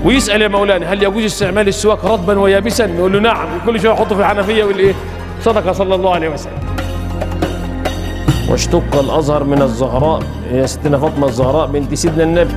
ويسال يا مولانا هل يجوز استعمال السواك رطبا ويابسا يقول له نعم وكل شويه يحطه في الحنفيه ويقول ايه صدق صلى الله عليه وسلم واشتق الازهر من الزهراء هي ستنا فاطمه الزهراء بنت سيدنا النبي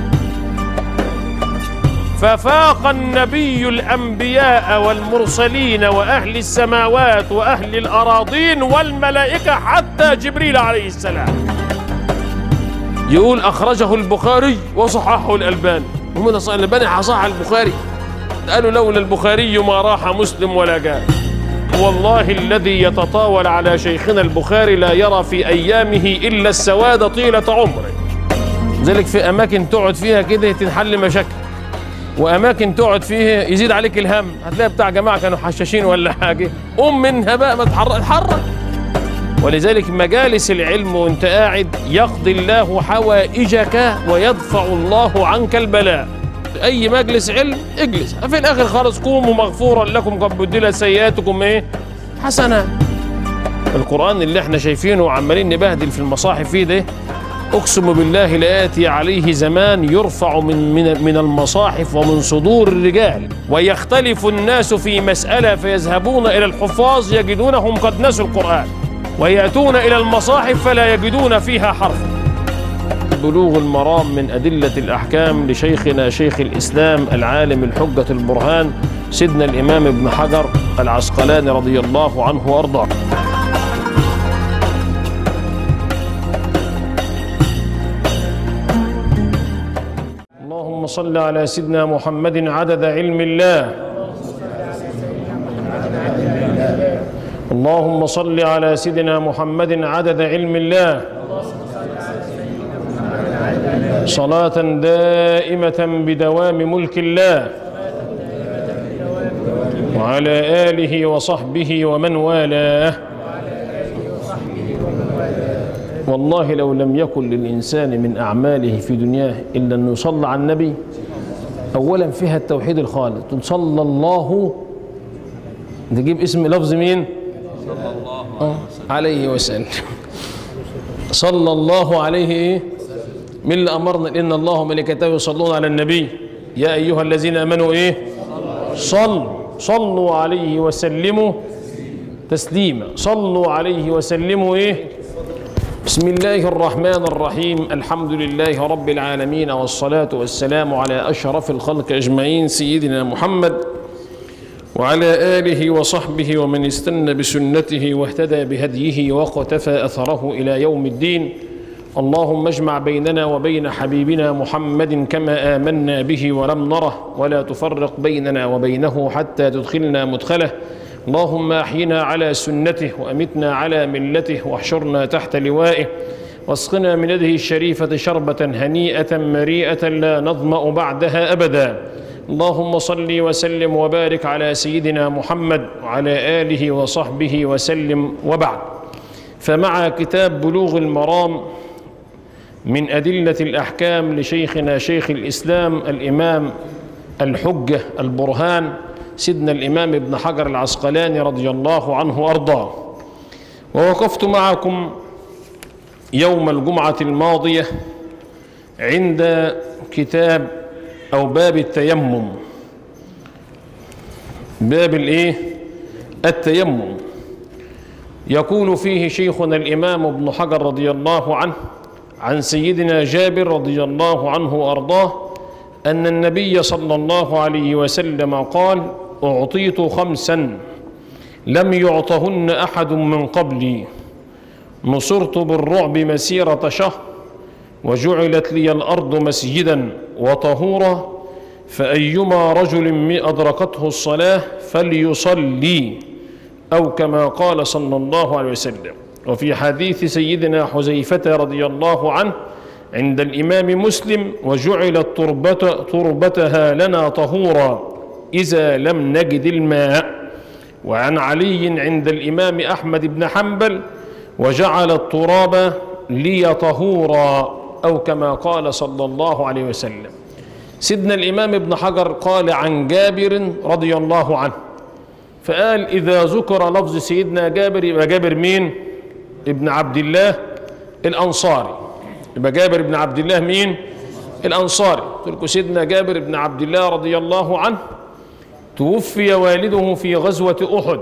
ففاق النبي الانبياء والمرسلين واهل السماوات واهل الاراضين والملائكه حتى جبريل عليه السلام يقول اخرجه البخاري وصححه الالباني هم ده صحيح الالباني صح البخاري قالوا لولا البخاري ما راح مسلم ولا جاء والله الذي يتطاول على شيخنا البخاري لا يرى في ايامه الا السواد طيله عمره ذلك في اماكن تقعد فيها كده تنحل مشاكل واماكن تقعد فيها يزيد عليك الهم هتلاقي بتاع جماعه كانوا حشاشين ولا حاجه قوم منها بقى ما تحرك اتحرك ولذلك مجالس العلم وانت قاعد يقضي الله حوائجك ويدفع الله عنك البلاء اي مجلس علم اجلس في الاخر خالص قوموا مغفورا لكم قد بدل سيئاتكم ايه حسنات القران اللي احنا شايفينه وعمالين نبهدل في المصاحف فيه ده اقسم بالله لياتي عليه زمان يرفع من من من المصاحف ومن صدور الرجال ويختلف الناس في مساله فيذهبون الى الحفاظ يجدونهم قد نسوا القران وياتون الى المصاحف فلا يجدون فيها حرفا بلوغ المرام من ادله الاحكام لشيخنا شيخ الاسلام العالم الحجه البرهان سيدنا الامام ابن حجر العسقلاني رضي الله عنه وارضاه اللهم صل على سيدنا محمد عدد علم الله اللهم صل على سيدنا محمد عدد علم الله صلاة دائمة بدوام ملك الله وعلى آله وصحبه ومن والاه والله لو لم يكن للإنسان من أعماله في دنياه إلا أنه يصلى على النبي أولا فيها التوحيد الخالص صلى الله تجيب اسم لفظ مين آه، عليه وسلم صلى الله عليه إيه؟ من اللي أمرنا إن الله وملائكته يصلون على النبي يا أيها الذين آمنوا إيه صلوا صلوا عليه وسلموا تسليما صلوا عليه وسلموا إيه بسم الله الرحمن الرحيم الحمد لله رب العالمين والصلاة والسلام على أشرف الخلق أجمعين سيدنا محمد وعلى آله وصحبه ومن استنى بسنته واهتدى بهديه وقتفى أثره إلى يوم الدين اللهم اجمع بيننا وبين حبيبنا محمد كما آمنا به ولم نره ولا تفرق بيننا وبينه حتى تدخلنا مدخله اللهم احينا على سنته وامتنا على ملته واحشرنا تحت لوائه واسقنا من يده الشريفه شربه هنيئه مريئه لا نظما بعدها ابدا اللهم صل وسلم وبارك على سيدنا محمد وعلى اله وصحبه وسلم وبعد فمع كتاب بلوغ المرام من ادله الاحكام لشيخنا شيخ الاسلام الامام الحجه البرهان سيدنا الإمام ابن حجر العسقلاني رضي الله عنه وأرضاه ووقفت معكم يوم الجمعة الماضية عند كتاب أو باب التيمم باب الإيه؟ التيمم يقول فيه شيخنا الإمام ابن حجر رضي الله عنه عن سيدنا جابر رضي الله عنه وأرضاه أن النبي صلى الله عليه وسلم قال أعطيت خمسا لم يعطهن أحد من قبلي نصرت بالرعب مسيرة شهر وجعلت لي الأرض مسجدا وطهورا فأيما رجل أدركته الصلاة فليصلي أو كما قال صلى الله عليه وسلم وفي حديث سيدنا حذيفة رضي الله عنه عند الإمام مسلم وجعلت تربة تربتها لنا طهورا إذا لم نجد الماء وعن علي عند الإمام أحمد بن حنبل وجعل التراب لي طهورا أو كما قال صلى الله عليه وسلم سيدنا الإمام ابن حجر قال عن جابر رضي الله عنه فقال إذا ذكر لفظ سيدنا جابر يبقى جابر مين ابن عبد الله الأنصاري يبقى جابر بن عبد الله مين الأنصاري قلت لكم سيدنا جابر بن عبد الله رضي الله عنه توفي والده في غزوة أحد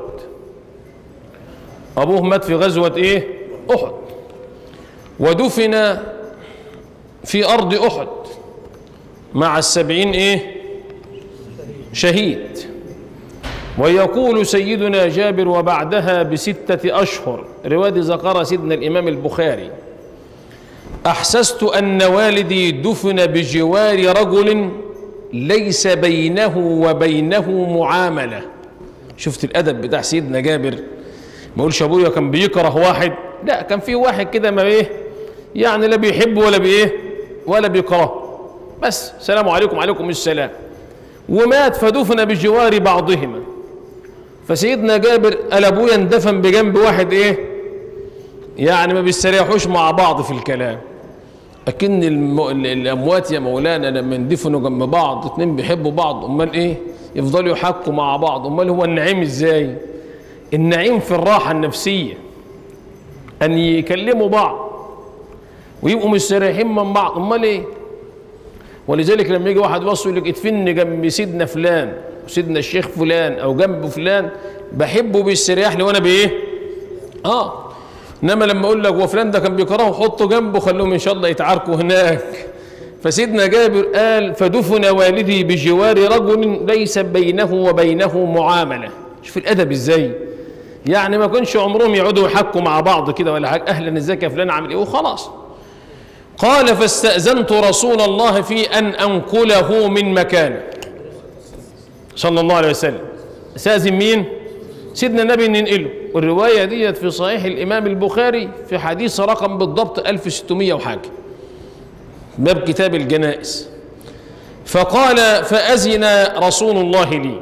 أبوه مات في غزوة إيه؟ أحد ودفن في أرض أحد مع السبعين إيه؟ شهيد ويقول سيدنا جابر وبعدها بستة أشهر رواية ذكر سيدنا الإمام البخاري أحسست أن والدي دفن بجوار رجل ليس بينه وبينه معاملة شفت الأدب بتاع سيدنا جابر ما يقولش أبويا كان بيكره واحد لا كان في واحد كده ما إيه يعني لا بيحب ولا بإيه ولا بيكره بس سلام عليكم عليكم السلام ومات فدفن بجوار بعضهما فسيدنا جابر قال ابويا اندفن بجنب واحد ايه يعني ما بيستريحوش مع بعض في الكلام اكن الم... الاموات يا مولانا لما يندفنوا جنب بعض اتنين بيحبوا بعض امال ايه يفضلوا يحكوا مع بعض امال هو النعيم ازاي النعيم في الراحه النفسيه ان يكلموا بعض ويبقوا مستريحين من بعض امال ايه ولذلك لما يجي واحد يوصي يقول لك ادفني جنب سيدنا فلان وسيدنا الشيخ فلان او جنب فلان بحبه بيستريح لي وانا بايه اه انما لما اقول لك وفلان ده كان بيكرهه حطه جنبه خلوهم ان شاء الله يتعاركوا هناك فسيدنا جابر قال فدفن والدي بجوار رجل ليس بينه وبينه معامله شوف الادب ازاي يعني ما كانش عمرهم يقعدوا يحكوا مع بعض كده ولا حاجه اهلا ازيك يا فلان عامل ايه وخلاص قال فاستأذنت رسول الله في أن أنقله من مكانه صلى الله عليه وسلم استأذن مين؟ سيدنا النبي ننقله والرواية ديت في صحيح الإمام البخاري في حديث رقم بالضبط 1600 وحاجة باب كتاب الجنائز فقال فأذن رسول الله لي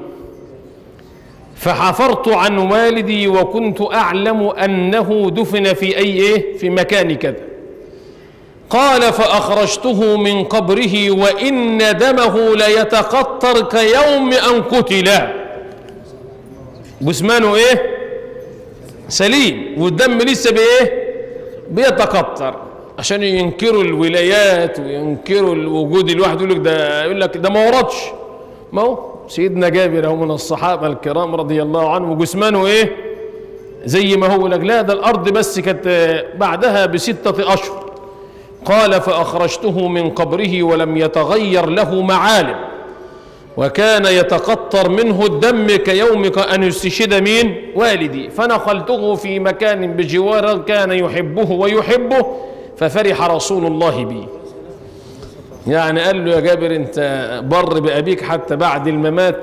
فحفرت عن والدي وكنت أعلم أنه دفن في أي إيه؟ في مكان كذا قال فأخرجته من قبره وإن دمه ليتقطر كيوم أن قتل جسمانه إيه سليم والدم لسه بإيه بيتقطر عشان ينكروا الولايات وينكروا الوجود الواحد يقول لك ده يقول لك ده ما وردش ما هو سيدنا جابر هو من الصحابه الكرام رضي الله عنه وجسمانه ايه زي ما هو لك لا ده الارض بس كانت بعدها بسته اشهر قال فأخرجته من قبره ولم يتغير له معالم وكان يتقطر منه الدم كيومك أن يستشهد مين والدي فنقلته في مكان بجوار كان يحبه ويحبه ففرح رسول الله بي يعني قال له يا جابر انت بر بأبيك حتى بعد الممات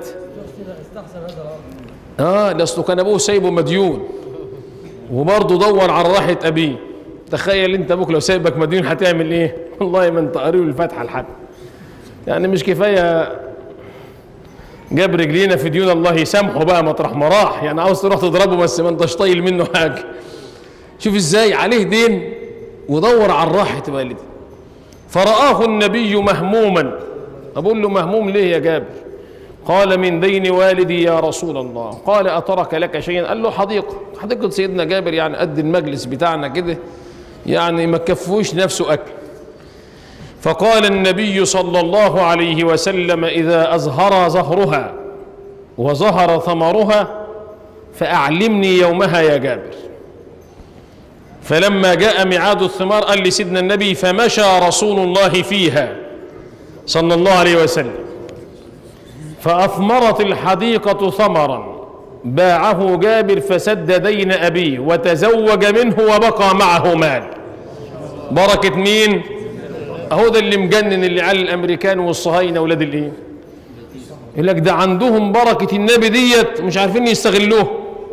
اه لأصله كان أبوه سايبه مديون وبرضه دور على راحة أبيه تخيل انت ابوك لو سايبك مديون هتعمل ايه والله ما انت قاري الفاتحه لحد يعني مش كفايه جاب رجلينا في ديون الله يسامحه بقى مطرح ما راح يعني عاوز تروح تضربه بس ما انتش طايل منه حاجه شوف ازاي عليه دين ودور على راحه والدي فرآه النبي مهموما أقول له مهموم ليه يا جابر قال من دين والدي يا رسول الله قال أترك لك شيئا قال له حديقة حديقة سيدنا جابر يعني قد المجلس بتاعنا كده يعني ما كفوش نفسه أكل فقال النبي صلى الله عليه وسلم إذا أزهر زهرها وظهر ثمرها فأعلمني يومها يا جابر فلما جاء ميعاد الثمار قال لسيدنا النبي فمشى رسول الله فيها صلى الله عليه وسلم فأثمرت الحديقة ثمرا باعه جابر فسد دين أبيه وتزوج منه وبقى معه مال بركة مين أهو ده اللي مجنن اللي على الأمريكان والصهاينة ولاد الإيه يقول لك ده عندهم بركة النبي ديت مش عارفين يستغلوه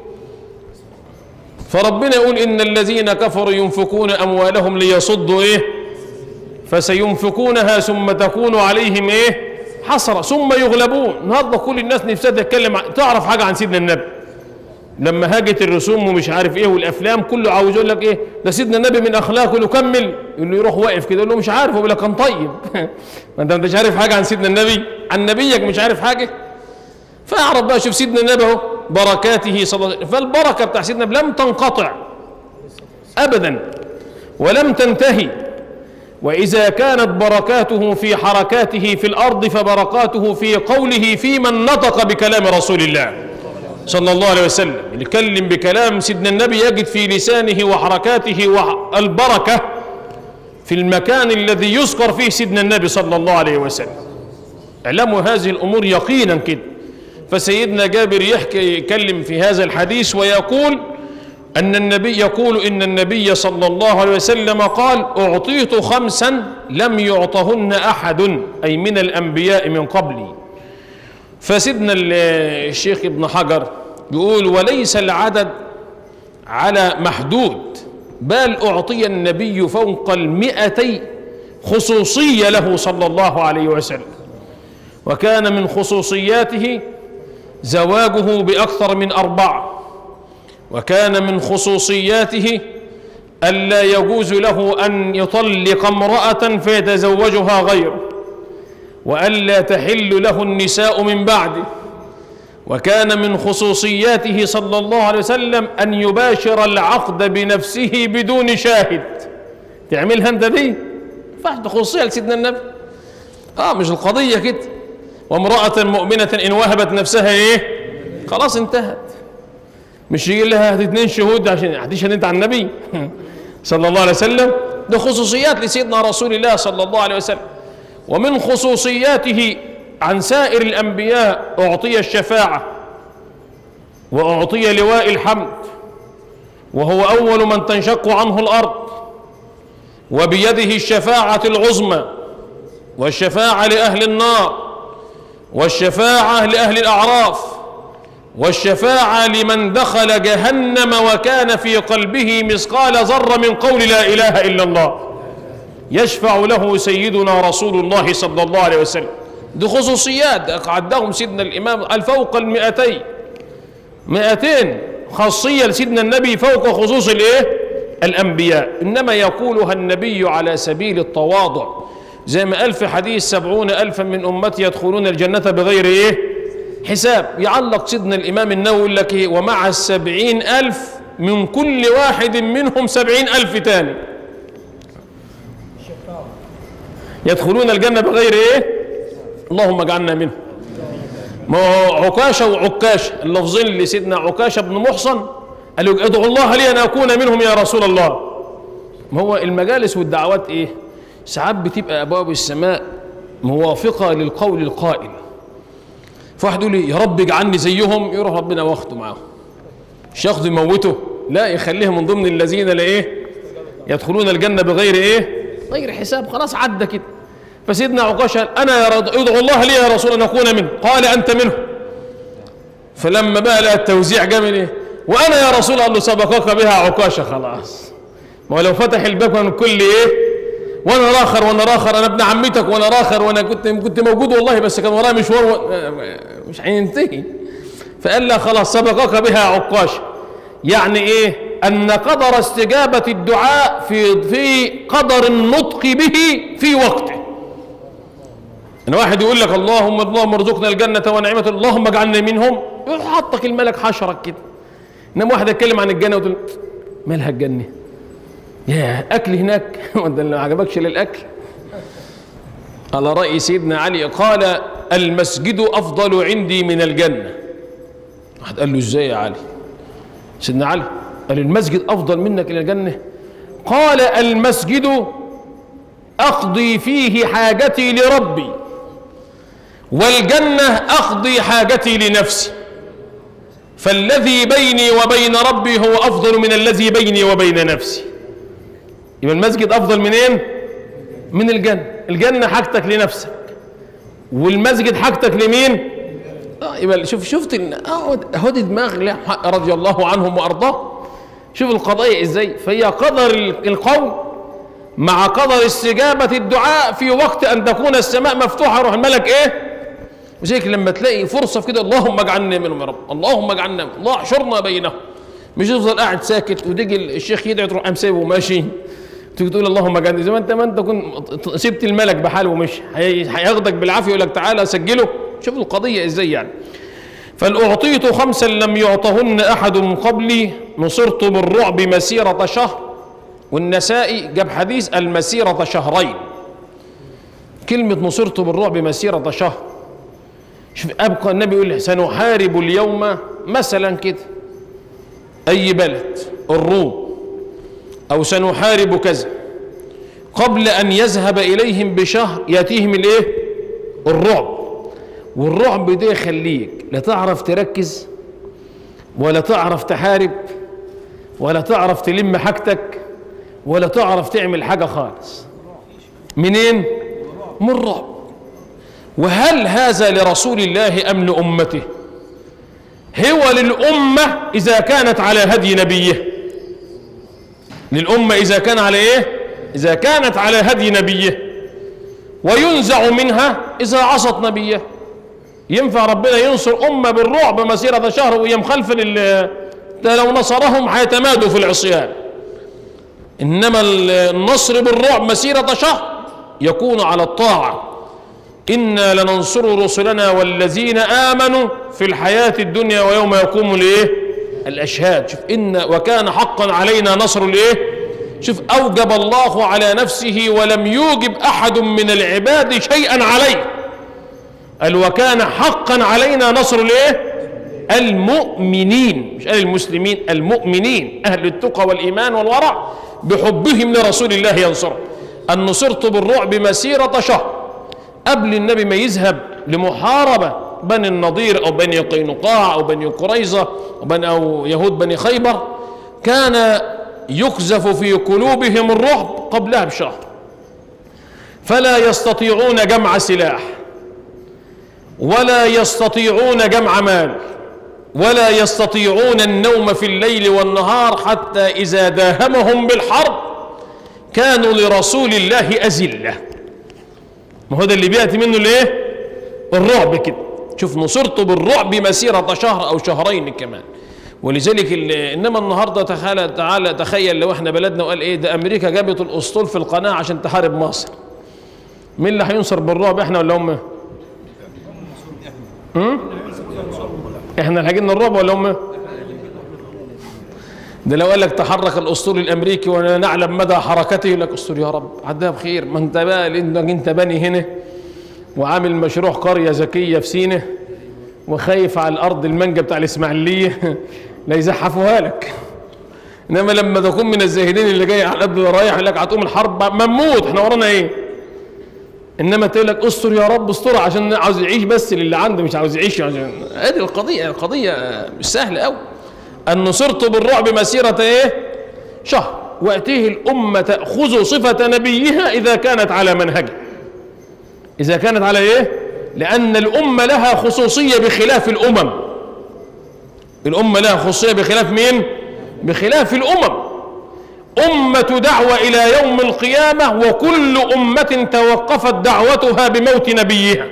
فربنا يقول إن الذين كفروا ينفقون أموالهم ليصدوا إيه فسينفقونها ثم تكون عليهم إيه حسرة ثم يغلبون النهارده كل الناس نفسها تتكلم تعرف حاجة عن سيدنا النبي لما هاجت الرسوم ومش عارف ايه والافلام كله عاوز يقول لك ايه ده سيدنا النبي من اخلاقه له كمل يقول له يروح واقف كده يقول له مش عارف يقول لك كان طيب ما انت مش عارف حاجه عن سيدنا النبي عن نبيك مش عارف حاجه فاعرف بقى شوف سيدنا النبي اهو بركاته صلى الله عليه وسلم فالبركه بتاع سيدنا النبي لم تنقطع ابدا ولم تنتهي وإذا كانت بركاته في حركاته في الأرض فبركاته في قوله في من نطق بكلام رسول الله صلى الله عليه وسلم اللي يتكلم بكلام سيدنا النبي يجد في لسانه وحركاته والبركة في المكان الذي يذكر فيه سيدنا النبي صلى الله عليه وسلم اعلموا هذه الأمور يقينا كده فسيدنا جابر يحكي يتكلم في هذا الحديث ويقول أن النبي يقول إن النبي صلى الله عليه وسلم قال أعطيت خمسا لم يعطهن أحد أي من الأنبياء من قبلي فسيدنا الشيخ ابن حجر يقول وليس العدد على محدود بل أعطي النبي فوق المئتي خصوصية له صلى الله عليه وسلم وكان من خصوصياته زواجه بأكثر من أربعة وكان من خصوصياته ألا يجوز له أن يطلق امرأة فيتزوجها غيره وألا تحل له النساء من بعده وكان من خصوصياته صلى الله عليه وسلم أن يباشر العقد بنفسه بدون شاهد تعملها أنت دي فحد خصوصية لسيدنا النبي آه مش القضية كده وامرأة مؤمنة إن وهبت نفسها إيه خلاص انتهت مش يجي لها اثنين شهود عشان هتشهد انت عن النبي صلى الله عليه وسلم ده خصوصيات لسيدنا رسول الله صلى الله عليه وسلم ومن خصوصياته عن سائر الأنبياء أعطي الشفاعة وأعطي لواء الحمد وهو أول من تنشق عنه الأرض وبيده الشفاعة العظمى والشفاعة لأهل النار والشفاعة لأهل الأعراف والشفاعة لمن دخل جهنم وكان في قلبه مثقال ذرة من قول لا إله إلا الله يشفع له سيدنا رسول الله صلى الله عليه وسلم دي خصوصيات عدهم سيدنا الإمام الفوق المئتين مئتين خاصية لسيدنا النبي فوق خصوص الايه الأنبياء إنما يقولها النبي على سبيل التواضع زي ما قال في حديث سبعون ألفا من أمتي يدخلون الجنة بغير إيه حساب يعلق سيدنا الإمام النووي يقول لك إيه ومع السبعين ألف من كل واحد منهم سبعين ألف تاني يدخلون الجنة بغير إيه اللهم اجعلنا منه ما هو عكاشة وعكاشة اللفظين اللي سيدنا عكاشة بن محصن قالوا ادعوا الله لي أن أكون منهم يا رسول الله ما هو المجالس والدعوات إيه ساعات بتبقى أبواب السماء موافقة للقول القائل فواحد يقول لي يا رب اجعلني زيهم يروح ربنا واخده معاهم مش ياخده يموته لا يخليه من ضمن الذين لايه يدخلون الجنة بغير ايه غير حساب خلاص عدى كده فسيدنا عكاشة انا يا رض... ادعو الله لي يا رسول ان اكون منه قال انت منه فلما بقى لقى التوزيع جه من ايه وانا يا رسول الله سبقك بها عكاشة خلاص ما هو لو فتح الباب من كل ايه وانا راخر وانا راخر انا ابن عمتك وانا راخر وانا كنت كنت موجود والله بس كان ورايا مشوار و... مش هينتهي فقال لا خلاص سبقك بها عكاش يعني ايه ان قدر استجابه الدعاء في في قدر النطق به في وقته ان واحد يقول لك اللهم اللهم ارزقنا الجنه ونعمه اللهم اجعلنا منهم يروح حطك الملك حشرك كده انما واحد يتكلم عن الجنه وتقول مالها الجنه يا اكل هناك وانت اللي ما عجبكش للاكل على راي سيدنا علي قال المسجد افضل عندي من الجنه واحد قال له ازاي يا علي سيدنا علي قال المسجد افضل منك الى الجنه قال المسجد اقضي فيه حاجتي لربي والجنه اقضي حاجتي لنفسي فالذي بيني وبين ربي هو افضل من الذي بيني وبين نفسي يبقى المسجد افضل منين من الجنه الجنه حاجتك لنفسك والمسجد حاجتك لمين اه يبقى شوف شفت اهو دي دماغ رضي الله عنهم وارضاه شوف القضايا ازاي فهي قدر القول مع قدر استجابة الدعاء في وقت أن تكون السماء مفتوحة يروح الملك إيه؟ وزيك لما تلاقي فرصة في كده اللهم اجعلنا منهم يا رب اللهم اجعلنا الله احشرنا بينهم مش يفضل قاعد ساكت وتيجي الشيخ يدعي تروح قام سايبه وماشي تيجي تقول اللهم اجعلني زي ما انت ما انت كنت سبت الملك بحاله ومشي هياخدك بالعافيه يقول لك تعالى سجله شوف القضيه ازاي يعني فالأعطيت خمسا لم يعطهن أحد من قبلي نصرت بالرعب مسيرة شهر والنسائي جاب حديث المسيرة شهرين كلمة نصرت بالرعب مسيرة شهر شوف أبقى النبي يقول سنحارب اليوم مثلا كده أي بلد الروم أو سنحارب كذا قبل أن يذهب إليهم بشهر يأتيهم الإيه؟ الرعب والرعب ده يخليك لا تعرف تركز ولا تعرف تحارب ولا تعرف تلم حاجتك ولا تعرف تعمل حاجة خالص منين؟ من الرعب وهل هذا لرسول الله أم لأمته هو للأمة إذا كانت على هدي نبيه للأمة إذا كان على إيه إذا كانت على هدي نبيه وينزع منها إذا عصت نبيه ينفع ربنا ينصر أمة بالرعب مسيرة شهر وهي مخالفة لل ده لو نصرهم هيتمادوا في العصيان إنما النصر بالرعب مسيرة شهر يكون على الطاعة إنا لننصر رسلنا والذين آمنوا في الحياة الدنيا ويوم يقوم الإيه الأشهاد شوف إن وكان حقا علينا نصر الإيه شوف أوجب الله على نفسه ولم يوجب أحد من العباد شيئا عليه قال وكان حقا علينا نصر الإيه المؤمنين مش قال المسلمين المؤمنين أهل التقى والإيمان والورع بحبهم لرسول الله ينصره أن نصرت بالرعب مسيرة شهر قبل النبي ما يذهب لمحاربة بني النضير أو بني قينقاع أو بني قريظة أو, بني أو يهود بني خيبر كان يقذف في قلوبهم الرعب قبلها بشهر فلا يستطيعون جمع سلاح ولا يستطيعون جمع مال ولا يستطيعون النوم في الليل والنهار حتى إذا داهمهم بالحرب كانوا لرسول الله أزلة ما هو ده اللي بيأتي منه الايه الرعب كده شوف نصرت بالرعب مسيرة شهر أو شهرين كمان ولذلك انما النهارده تخيل تعالى تخيل لو احنا بلدنا وقال ايه ده امريكا جابت الاسطول في القناه عشان تحارب مصر مين اللي هينصر بالرعب احنا ولا هم احنا اللي هيجينا الرعب ولا هم ده لو قال لك تحرك الاسطول الامريكي ونعلم مدى حركته يقول لك اسطول يا رب عدها بخير ما انت بقى لانك انت بني هنا وعامل مشروع قريه ذكيه في سينا وخايف على الارض المانجا بتاع الاسماعيليه لا يزحفوها لك انما لما تكون من الزاهدين اللي جاي على قد رايح يقول لك هتقوم الحرب مموت احنا ورانا ايه انما تقول لك استر يا رب استر عشان عاوز يعيش بس للي عنده مش عاوز يعيش عشان ادي القضيه القضيه مش سهله قوي ان نصرت بالرعب مسيره ايه شهر واتيه الامه تاخذ صفه نبيها اذا كانت على منهجه اذا كانت على ايه لأن الأمة لها خصوصية بخلاف الأمم الأمة لها خصوصية بخلاف مين؟ بخلاف الأمم أمة دعوة إلى يوم القيامة وكل أمة توقفت دعوتها بموت نبيها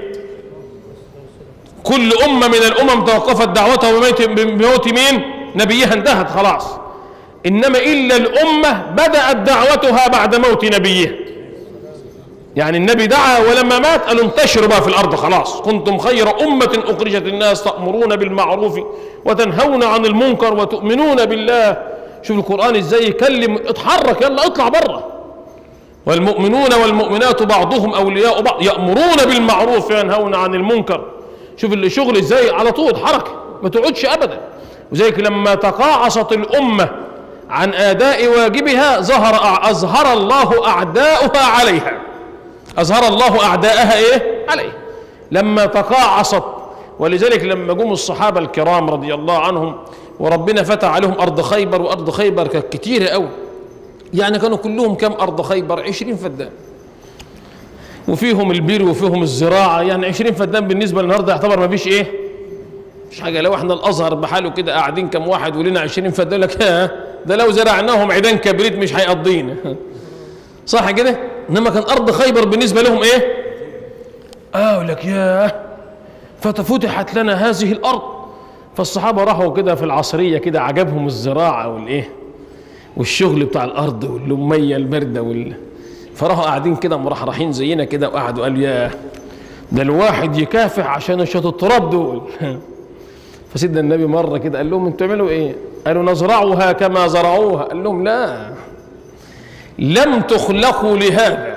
كل أمة من الأمم توقفت دعوتها بموت, بموت مين؟ نبيها انتهت خلاص إنما إلا الأمة بدأت دعوتها بعد موت نبيها يعني النبي دعا ولما مات قالوا انتشروا بقى في الارض خلاص كنتم خير امه اخرجت الناس تامرون بالمعروف وتنهون عن المنكر وتؤمنون بالله شوف القران ازاي يكلم اتحرك يلا اطلع بره والمؤمنون والمؤمنات بعضهم اولياء بعض يامرون بالمعروف وينهون عن المنكر شوف الشغل ازاي على طول حركه ما تقعدش ابدا وزيك لما تقاعصت الامه عن اداء واجبها ظهر اظهر الله اعداؤها عليها أظهر الله أعداءها إيه؟ عليه لما تقاعصت ولذلك لما جم الصحابة الكرام رضي الله عنهم وربنا فتح عليهم أرض خيبر وأرض خيبر كانت كتيرة أوي يعني كانوا كلهم كم أرض خيبر عشرين فدان وفيهم البير وفيهم الزراعة يعني عشرين فدان بالنسبة للنهاردة يعتبر ما فيش إيه مش حاجة لو احنا الأزهر بحاله كده قاعدين كم واحد ولنا عشرين فدان لك ها ده لو زرعناهم عيدان كبريت مش هيقضينا صح كده انما كان ارض خيبر بالنسبه لهم ايه اه لك ياه فتفتحت لنا هذه الارض فالصحابه راحوا كده في العصريه كده عجبهم الزراعه والايه والشغل بتاع الارض واللميه البارده وال فراحوا قاعدين كده مرحرحين زينا كده وقعدوا قالوا ياه ده الواحد يكافح عشان شويه التراب دول فسيدنا النبي مره كده قال لهم انتوا تعملوا ايه؟ قالوا نزرعها كما زرعوها قال لهم لا لم تخلقوا لهذا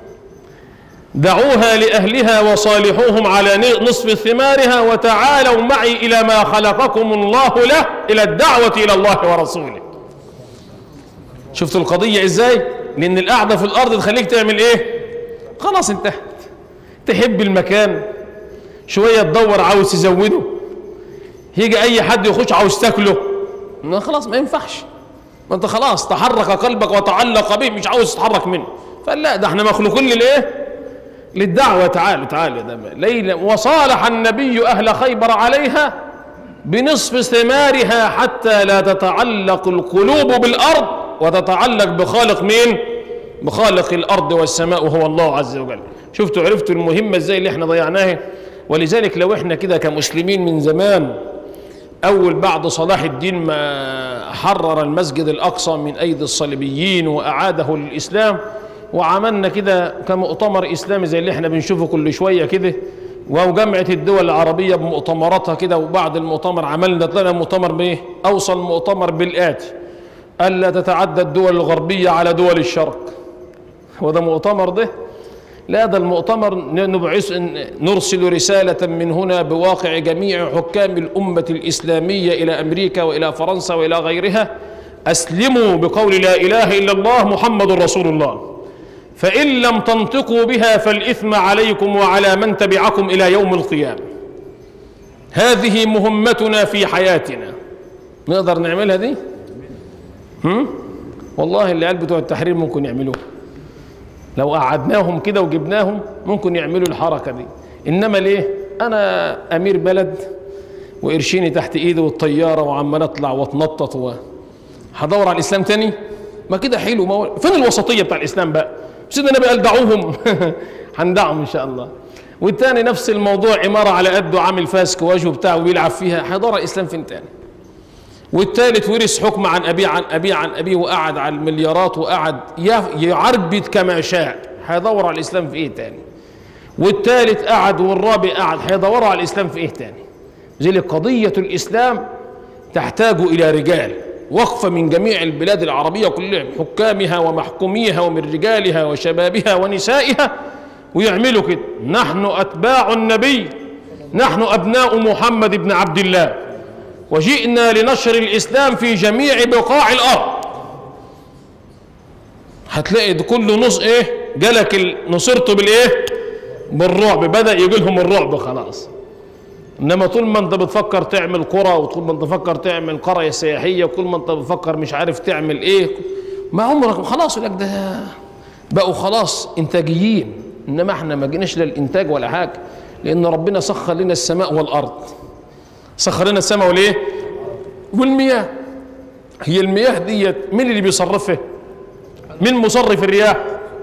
دعوها لأهلها وصالحوهم على نصف ثمارها وتعالوا معي إلى ما خلقكم الله له إلى الدعوة إلى الله ورسوله شفتوا القضية إزاي لأن القعدة في الأرض تخليك تعمل إيه خلاص انتهت تحب المكان شوية تدور عاوز تزوده يجي أي حد يخش عاوز تاكله ما خلاص ما ينفعش ما انت خلاص تحرك قلبك وتعلق به مش عاوز تتحرك منه فلا ده احنا مخلوقين للايه للدعوة تعالوا تعالوا ده ليلة وصالح النبي أهل خيبر عليها بنصف ثمارها حتى لا تتعلق القلوب بالأرض وتتعلق بخالق مين بخالق الأرض والسماء وهو الله عز وجل شفتوا عرفتوا المهمة ازاي اللي احنا ضيعناها ولذلك لو احنا كده كمسلمين من زمان أول بعد صلاح الدين ما حرر المسجد الأقصى من أيدي الصليبيين وأعاده للإسلام وعملنا كده كمؤتمر إسلامي زي اللي احنا بنشوفه كل شوية كده وجامعة الدول العربية بمؤتمراتها كده وبعد المؤتمر عملنا طلعنا مؤتمر بإيه؟ أوصل مؤتمر بالآتي ألا تتعدى الدول الغربية على دول الشرق هو ده مؤتمر ده؟ لا ده المؤتمر نبعث نرسل رسالة من هنا بواقع جميع حكام الأمة الإسلامية إلى أمريكا وإلى فرنسا وإلى غيرها أسلموا بقول لا إله إلا الله محمد رسول الله فإن لم تنطقوا بها فالإثم عليكم وعلى من تبعكم إلى يوم القيامة هذه مهمتنا في حياتنا نقدر نعملها دي هم؟ والله العيال بتوع التحرير ممكن يعملوها لو قعدناهم كده وجبناهم ممكن يعملوا الحركة دي إنما ليه أنا أمير بلد وقرشيني تحت إيدي والطيارة وعمال أطلع وأتنطط و... هدور على الإسلام تاني ما كده حلو ما هو فين الوسطية بتاع الإسلام بقى سيدنا النبي قال دعوهم هندعهم إن شاء الله والتاني نفس الموضوع عمارة على قده عامل فاسك وجهه بتاعه وبيلعب فيها هيدور على الإسلام فين تاني والثالث ورث حكم عن أبيه عن أبيه عن أبيه وقعد على المليارات وقعد يعربد كما شاء هيدور على الإسلام في إيه تاني والثالث قعد والرابع قعد هيدوروا على الإسلام في إيه تاني لذلك قضية الإسلام تحتاج إلى رجال وقفة من جميع البلاد العربية كلها حكامها ومحكوميها ومن رجالها وشبابها ونسائها ويعملوا كده نحن أتباع النبي نحن أبناء محمد بن عبد الله وجئنا لنشر الإسلام في جميع بقاع الأرض هتلاقي ده كله نص إيه جالك نصرته بالإيه بالرعب بدأ يجي لهم الرعب خلاص إنما طول ما أنت بتفكر تعمل قرى وطول ما أنت بتفكر تعمل قرية سياحية وكل ما أنت بتفكر مش عارف تعمل إيه ما عمرك خلاص لك ده بقوا خلاص إنتاجيين إنما إحنا ما جيناش للإنتاج ولا حاجة لأن ربنا سخر لنا السماء والأرض سخر لنا السماء والايه والمياه هي المياه ديت مين اللي بيصرفها من مصرف الرياح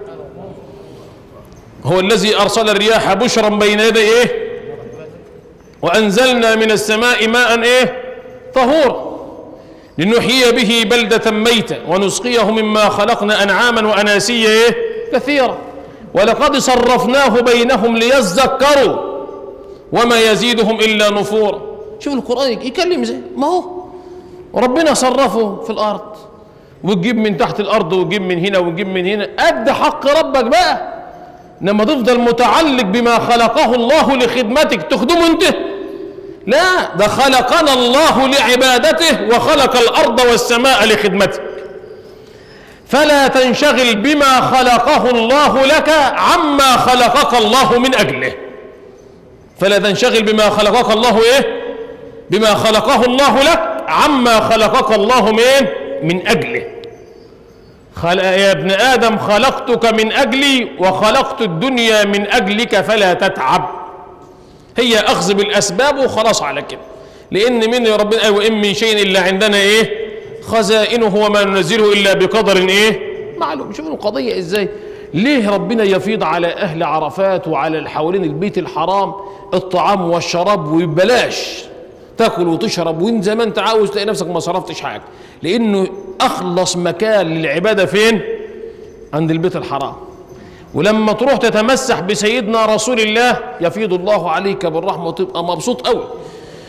هو الذي ارسل الرياح بشرا بين يدي ايه وانزلنا من السماء ماء ايه طهور لنحيي به بلدة ميتة ونسقيه مما خلقنا أنعاما وأناسيا إيه؟ كثيرا ولقد صرفناه بينهم ليذكروا وما يزيدهم إلا نفورا شوف القرآن يكلم زي ما هو وربنا صرفه في الأرض وتجيب من تحت الأرض وتجيب من هنا وتجيب من هنا أد حق ربك بقى لما تفضل متعلق بما خلقه الله لخدمتك تخدمه أنت لا ده خلقنا الله لعبادته وخلق الأرض والسماء لخدمته فلا تنشغل بما خلقه الله لك عما خلقك الله من أجله فلا تنشغل بما خلقك الله إيه بما خلقه الله لك عما خلقك الله من من أجله خلق يا ابن آدم خلقتك من أجلي وخلقت الدنيا من أجلك فلا تتعب هي أخذ بالأسباب وخلاص على كده لأن من ربنا وإن من شيء إلا عندنا إيه خزائنه وما ننزله إلا بقدر إيه معلوم شوفوا القضية إزاي ليه ربنا يفيض على أهل عرفات وعلى حوالين البيت الحرام الطعام والشراب وببلاش تاكل وتشرب وين زي ما انت عاوز تلاقي نفسك ما صرفتش حاجه لانه اخلص مكان للعباده فين عند البيت الحرام ولما تروح تتمسح بسيدنا رسول الله يفيض الله عليك بالرحمه وتبقى مبسوط قوي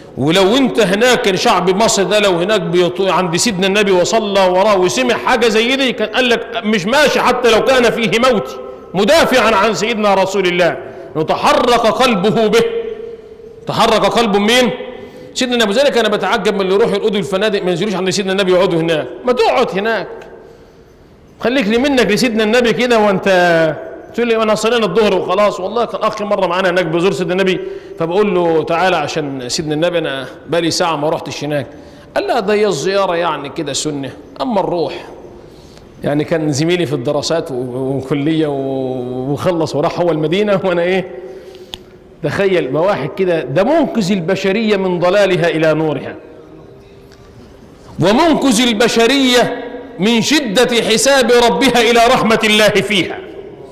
ولو انت هناك كان شعب مصر ده لو هناك بيطو عند سيدنا النبي وصلى وراه وسمع حاجه زي دي كان قال لك مش ماشي حتى لو كان فيه موت مدافعا عن سيدنا رسول الله تحرك قلبه به تحرك قلب مين؟ سيدنا النبي ذلك انا بتعجب من اللي يروحوا يرقدوا الفنادق ما ينزلوش عند سيدنا النبي يقعدوا هناك ما تقعد هناك خليك لي منك لسيدنا النبي كده وانت تقول لي انا صلينا الظهر وخلاص والله كان اخي مره معانا هناك بزور سيدنا النبي فبقول له تعالى عشان سيدنا النبي انا بقالي ساعه ما رحتش هناك قال لا ده هي الزياره يعني كده سنه اما الروح يعني كان زميلي في الدراسات و- وكليه و- وخلص وراح هو المدينه وانا ايه تخيل ما واحد كده ده منقذ البشريه من ضلالها الى نورها ومنقذ البشريه من شده حساب ربها الى رحمه الله فيها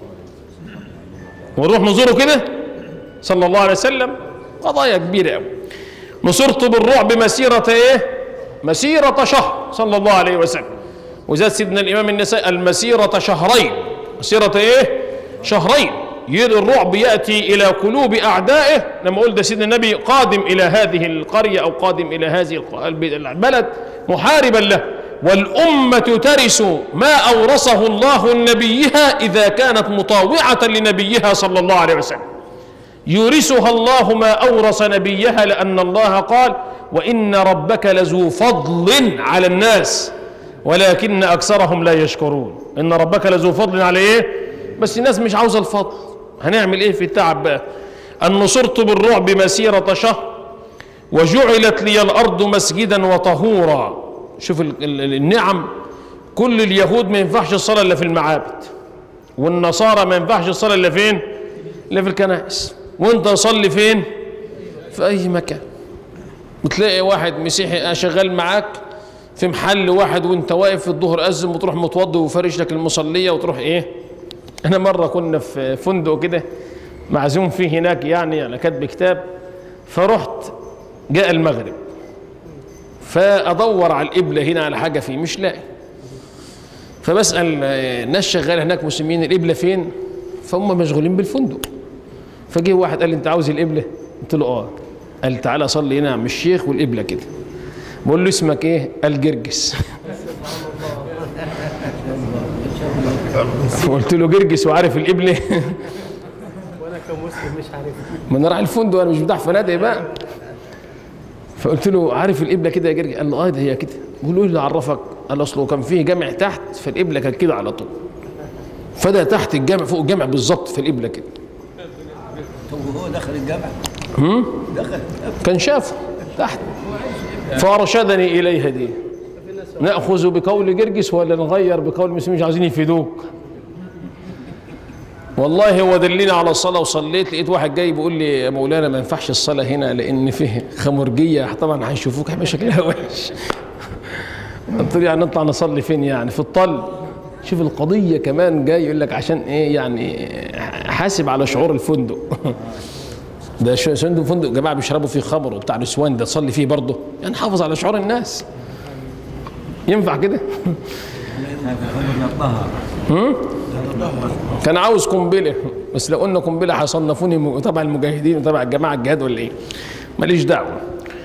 ونروح نزوره كده صلى الله عليه وسلم قضايا كبيره قوي نصرت بالرعب مسيره ايه مسيره شهر صلى الله عليه وسلم وزاد سيدنا الامام النسائي المسيره شهرين مسيره ايه شهرين يد الرعب ياتي الى قلوب اعدائه لما قلت سيدنا النبي قادم الى هذه القريه او قادم الى هذه الق- البلد محاربا له والامه ترث ما اورثه الله لنبيها اذا كانت مطاوعه لنبيها صلى الله عليه وسلم يورثها الله ما اورث نبيها لان الله قال وان ربك لذو فضل على الناس ولكن اكثرهم لا يشكرون ان ربك لذو فضل على ايه بس الناس مش عاوزه الفضل هنعمل ايه في التعب بقى ان نصرت بالرعب مسيره شهر وجعلت لي الارض مسجدا وطهورا شوف ال- ال- النعم كل اليهود ما ينفعش الصلاه الا في المعابد والنصارى ما ينفعش الصلاه الا فين الا في الكنائس وانت صلي فين في اي مكان وتلاقي واحد مسيحي شغال معاك في محل واحد وانت واقف في الظهر أذن وتروح متوضي وفارش لك المصليه وتروح ايه انا مره كنا في فندق كده معزوم فيه هناك يعني على كاتب كتاب فرحت جاء المغرب فادور على القبله هنا على حاجه فيه مش لاقي فبسال آه، ناس شغاله هناك مسلمين القبله فين فهم مشغولين بالفندق فجه واحد قال لي انت عاوز القبله قلت له اه قال تعالى صلي هنا يا عم الشيخ والقبله كده بقول له اسمك ايه قال جرجس قلت له جرجس وعارف القبله وانا كمسلم مش عارف ما انا رايح الفندق انا مش بتاع فنادق بقى فقلت له عارف القبله كده يا جرجس قال له اه ده هي كده بقول له ايه اللي عرفك قال اصله كان فيه جامع تحت فالقبله كانت كده على طول فده تحت الجامع فوق الجامع بالظبط في القبله كده طب وهو دخل الجامع دخل كان شافه تحت فارشدني اليها دي ناخذ بقول جرجس ولا نغير بقول المسلمين مش عايزين يفيدوك والله هو دلني على الصلاه وصليت لقيت واحد جاي بيقول لي يا مولانا ما ينفعش الصلاه هنا لان فيه خمرجيه طبعا هيشوفوك هيبقى شكلها وحش قلت له يعني نطلع نصلي فين يعني في الطل شوف القضيه كمان جاي يقول لك عشان ايه يعني حاسب على شعور الفندق ده شو فندق فندق جماعه بيشربوا فيه خمر وبتاع نسوان ده تصلي فيه برضه يعني حافظ على شعور الناس ينفع كده كان عاوز قنبله بس لو قلنا قنبله هيصنفوني م- تبع المجاهدين وتبع الجماعه الجهاد ولا ايه ماليش دعوه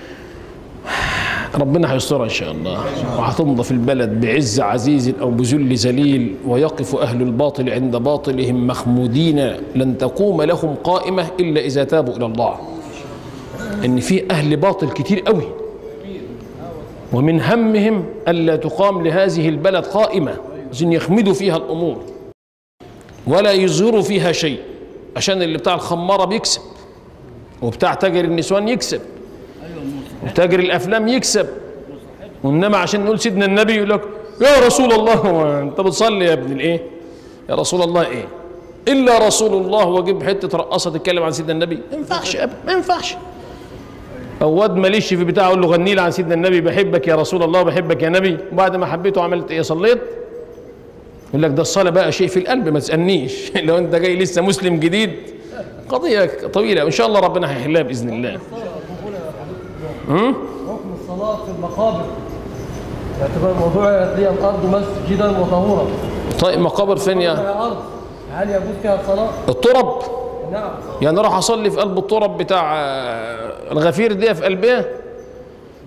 ربنا هيسترها ان شاء الله وهتنضف البلد بعز عزيز او بذل ذليل ويقف اهل الباطل عند باطلهم مخمودين لن تقوم لهم قائمه الا اذا تابوا الى الله ان في اهل باطل كتير قوي ومن همهم الا تقام لهذه البلد قائمه عشان يخمدوا فيها الامور ولا يظهروا فيها شيء عشان اللي بتاع الخماره بيكسب وبتاع تاجر النسوان يكسب وتاجر الافلام يكسب وانما عشان نقول سيدنا النبي يقول لك يا رسول الله هو انت بتصلي يا ابن الايه يا رسول الله ايه الا رسول الله واجيب حته رقاصه تتكلم عن سيدنا النبي ما ينفعش ابدا ما ينفعش او واد ماليش في بتاعه اقول له غني لي عن سيدنا النبي بحبك يا رسول الله بحبك يا نبي وبعد ما حبيته عملت ايه صليت يقول لك ده الصلاه بقى شيء في القلب ما تسالنيش لو انت جاي لسه مسلم جديد قضيه طويله وان شاء الله ربنا هيحلها باذن الله حكم الصلاة في المقابر باعتبار موضوع لي الأرض مسجدا وطهورا طيب مقابر فين يا هي أرض هل يجوز فيها الصلاة؟ الترب نعم يعني راح اصلي في قلب الترب بتاع آه، الغفير دي في قلبها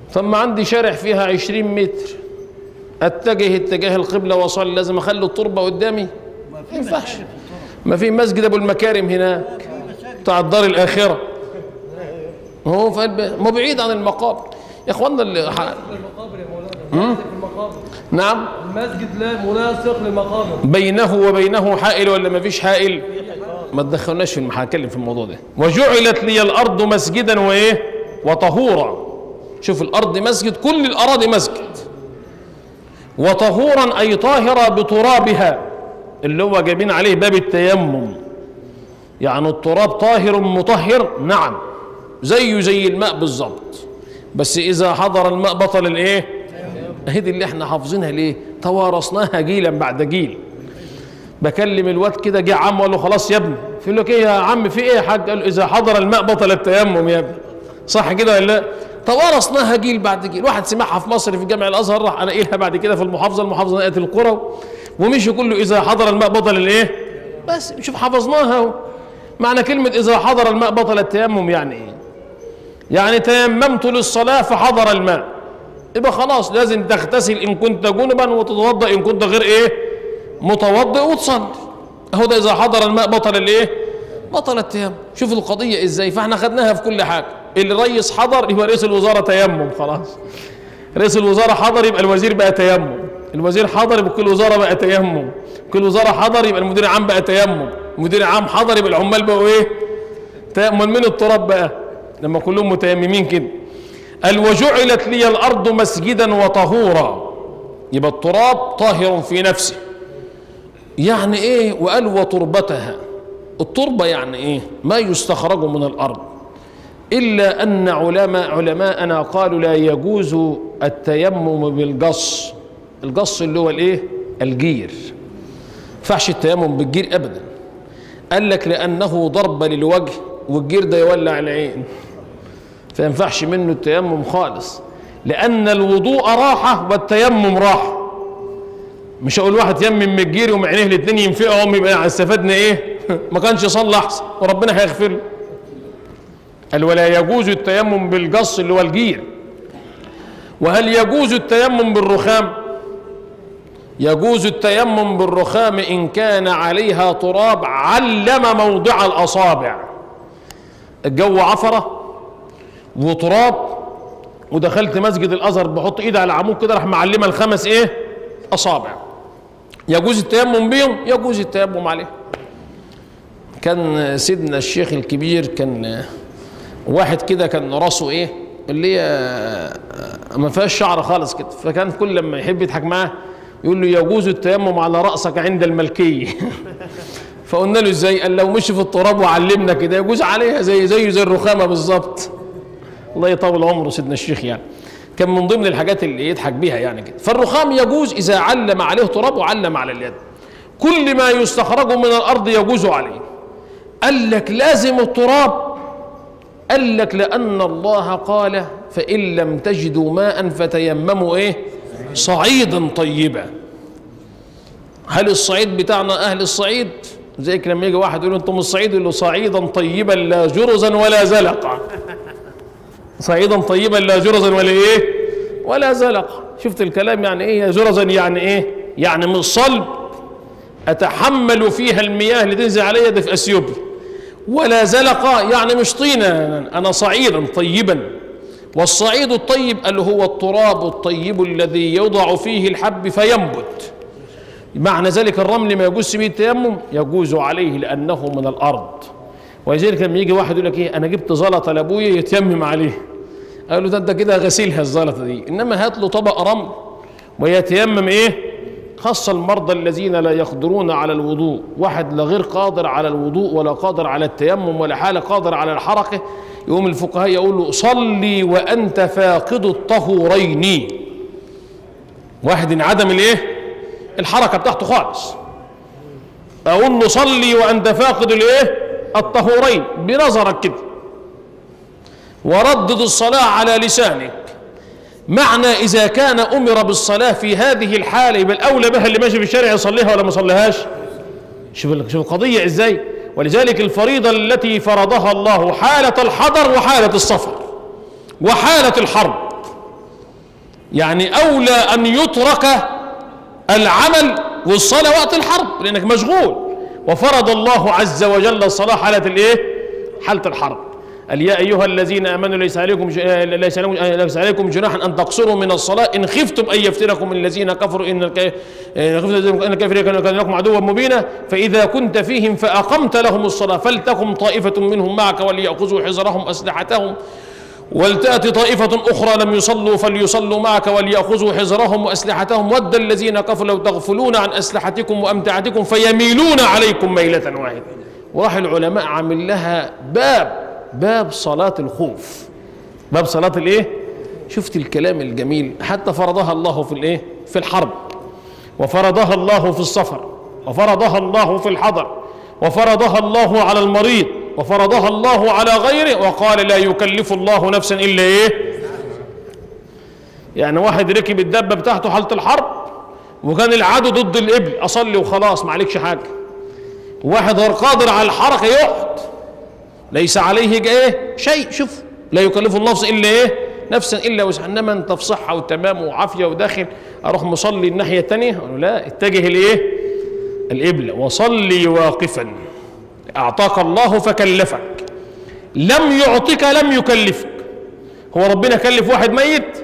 ثم عندي شارع فيها عشرين متر اتجه اتجاه القبلة واصلي لازم اخلي التربة قدامي ما في ما ينفعش مساجد في الطرق. ما في مسجد ابو المكارم هناك بتاع الدار الاخره هو في قلب ما بعيد عن المقابر يا اخوانا اللي ح... المقابر يا مولانا مناسك المقابر نعم المسجد لا مناسق للمقابر بينه وبينه حائل ولا ما فيش حائل ما تدخلناش في الم- هنتكلم في الموضوع ده وجعلت لي الارض مسجدا وايه وطهورا شوف الارض مسجد كل الاراضي مسجد وطهورا اي طاهره بترابها اللي هو جايبين عليه باب التيمم يعني التراب طاهر مطهر نعم زيه زي الماء بالظبط بس اذا حضر الماء بطل الايه هي دي اللي احنا حافظينها ليه توارثناها جيلا بعد جيل بكلم الواد كده جه عم قال له خلاص يا ابني يقول لك ايه يا عم في ايه يا حاج قال له اذا حضر الماء بطل التيمم يا ابني صح كده ولا لا توارثناها جيل بعد جيل واحد سمعها في مصر في جامع الازهر راح نقلها بعد كده في المحافظه المحافظه نقلت القرى ومشي كله اذا حضر الماء بطل الايه بس شوف حفظناها اهو معنى كلمه اذا حضر الماء بطل التيمم يعني ايه يعني تيممت للصلاه فحضر الماء يبقى خلاص لازم تغتسل ان كنت جنبا وتتوضا ان كنت غير ايه متوضئ وتصلي اهو ده اذا حضر الماء بطل الايه بطل التيمم شوف القضيه ازاي فاحنا خدناها في كل حاجه الرئيس حضر يبقى رئيس الوزراء تيمم خلاص رئيس الوزراء حضر يبقى الوزير بقى تيمم الوزير حضر يبقى كل وزاره بقى تيمم كل وزاره حضر يبقى المدير العام بقى تيمم المدير العام حضر يبقى العمال بقوا ايه تيمم من التراب بقى لما كلهم متيممين كده قال وجعلت لي الارض مسجدا وطهورا يبقى التراب طاهر في نفسه يعني ايه وقال وتربتها التربه يعني ايه ما يستخرج من الارض الا ان علماء علماءنا قالوا لا يجوز التيمم بالقص القص اللي هو الايه الجير فحش التيمم بالجير ابدا قال لك لانه ضرب للوجه والجير ده يولع العين فينفعش منه التيمم خالص لأن الوضوء راحة والتيمم راحة مش هقول واحد يمم من الجير ومع عينيه الاثنين ينفقهم يبقى استفدنا ايه؟ ما كانش صلى احسن وربنا هيغفر له. قال ولا يجوز التيمم بالقص اللي هو الجير وهل يجوز التيمم بالرخام؟ يجوز التيمم بالرخام إن كان عليها تراب علم موضع الأصابع الجو عفره وتراب ودخلت مسجد الازهر بحط ايدي على العمود كده راح معلمه الخمس ايه اصابع يجوز التيمم بيهم يجوز التيمم عليه كان سيدنا الشيخ الكبير كان واحد كده كان راسه ايه اللي هي ما فيهاش شعر خالص كده فكان كل لما يحب يضحك معاه يقول له يجوز التيمم على راسك عند الملكيه فقلنا له ازاي قال لو مشي في التراب وعلمنا كده يجوز عليها زي زيه زي الرخامه بالظبط الله يطول عمره سيدنا الشيخ يعني كان من ضمن الحاجات اللي يضحك بيها يعني كده فالرخام يجوز اذا علم عليه تراب وعلم على اليد كل ما يستخرج من الارض يجوز عليه قال لك لازم التراب قال لك لان الله قال فان لم تجدوا ماء فتيمموا ايه صعيدا طيبا هل الصعيد بتاعنا اهل الصعيد زي كده لما يجي واحد يقول له انتم الصعيد يقول له صعيدا طيبا لا جرزا ولا زلقا صعيدا طيبا لا جرزا ولا ايه ولا زلق شفت الكلام يعني ايه يا جرزا يعني ايه يعني من صلب اتحمل فيها المياه اللي تنزل عليا ده في اثيوبيا ولا زلق يعني مش طينه انا صعيدا طيبا والصعيد الطيب اللي هو التراب الطيب الذي يوضع فيه الحب فينبت معنى ذلك الرمل ما يجوز به التيمم يجوز عليه لانه من الارض ولذلك لما يجي واحد يقول لك ايه انا جبت زلطه لابويا يتيمم عليه قال له ده انت كده غسيلها الزلطه دي انما هات له طبق رمل ويتيمم ايه خاصة المرضى الذين لا يقدرون على الوضوء واحد لا غير قادر على الوضوء ولا قادر على التيمم ولا حالة قادر على الحركة يقوم الفقهاء يقول له صلي وأنت فاقد الطهورين واحد انعدم الايه الحركة بتاعته خالص أقول له صلي وأنت فاقد الايه الطهورين بنظرك كده وردد الصلاة على لسانك معنى إذا كان أمر بالصلاة في هذه الحالة يبقى الأولى بها اللي ماشي في الشارع يصليها ولا ما يصليهاش شوف شوف القضية إزاي ولذلك الفريضة التي فرضها الله حالة الحضر وحالة السفر وحالة الحرب يعني أولى أن يترك العمل والصلاة وقت الحرب لأنك مشغول وفرض الله عز وجل الصلاة حالة الإيه؟ حالة الحرب قال يا أيها الذين آمنوا ليس عليكم ج- آه، ليس عليكم آه، ليس عليكم جناح أن تقصروا من الصلاة إن خفتم أن يفتنكم الذين كفروا إن الك- إن خفتم أن الكافرين كانوا كانوا لكم عدوا مبينا فإذا كنت فيهم فأقمت لهم الصلاة فلتكن طائفة منهم معك وليأخذوا حذرهم أسلحتهم ولتأتي طائفة أخرى لم يصلوا فليصلوا معك وليأخذوا حذرهم وأسلحتهم ود الذين كفروا لو تغفلون عن أسلحتكم وأمتعتكم فيميلون عليكم ميلة واحدة وراح العلماء عامل لها باب باب صلاة الخوف باب صلاة الإيه؟ شفت الكلام الجميل حتى فرضها الله في الإيه؟ في الحرب وفرضها الله في السفر وفرضها الله في الحضر وفرضها الله على المريض وفرضها الله على غيره وقال لا يكلف الله نفسا الا ايه يعني واحد ركب الدبه بتاعته حاله الحرب وكان العدو ضد الابل اصلي وخلاص ما عليكش حاجه واحد غير قادر على الحركه يقعد ليس عليه ايه شيء شوف لا يكلف الله نفسا الا ايه نفسا الا وسعها انما انت في صحه وتمام وعافيه وداخل اروح مصلي الناحيه الثانيه اقول له لا اتجه لايه القبله وصلي واقفا اعطاك الله فكلفك لم يعطك لم يكلفك هو ربنا كلف واحد ميت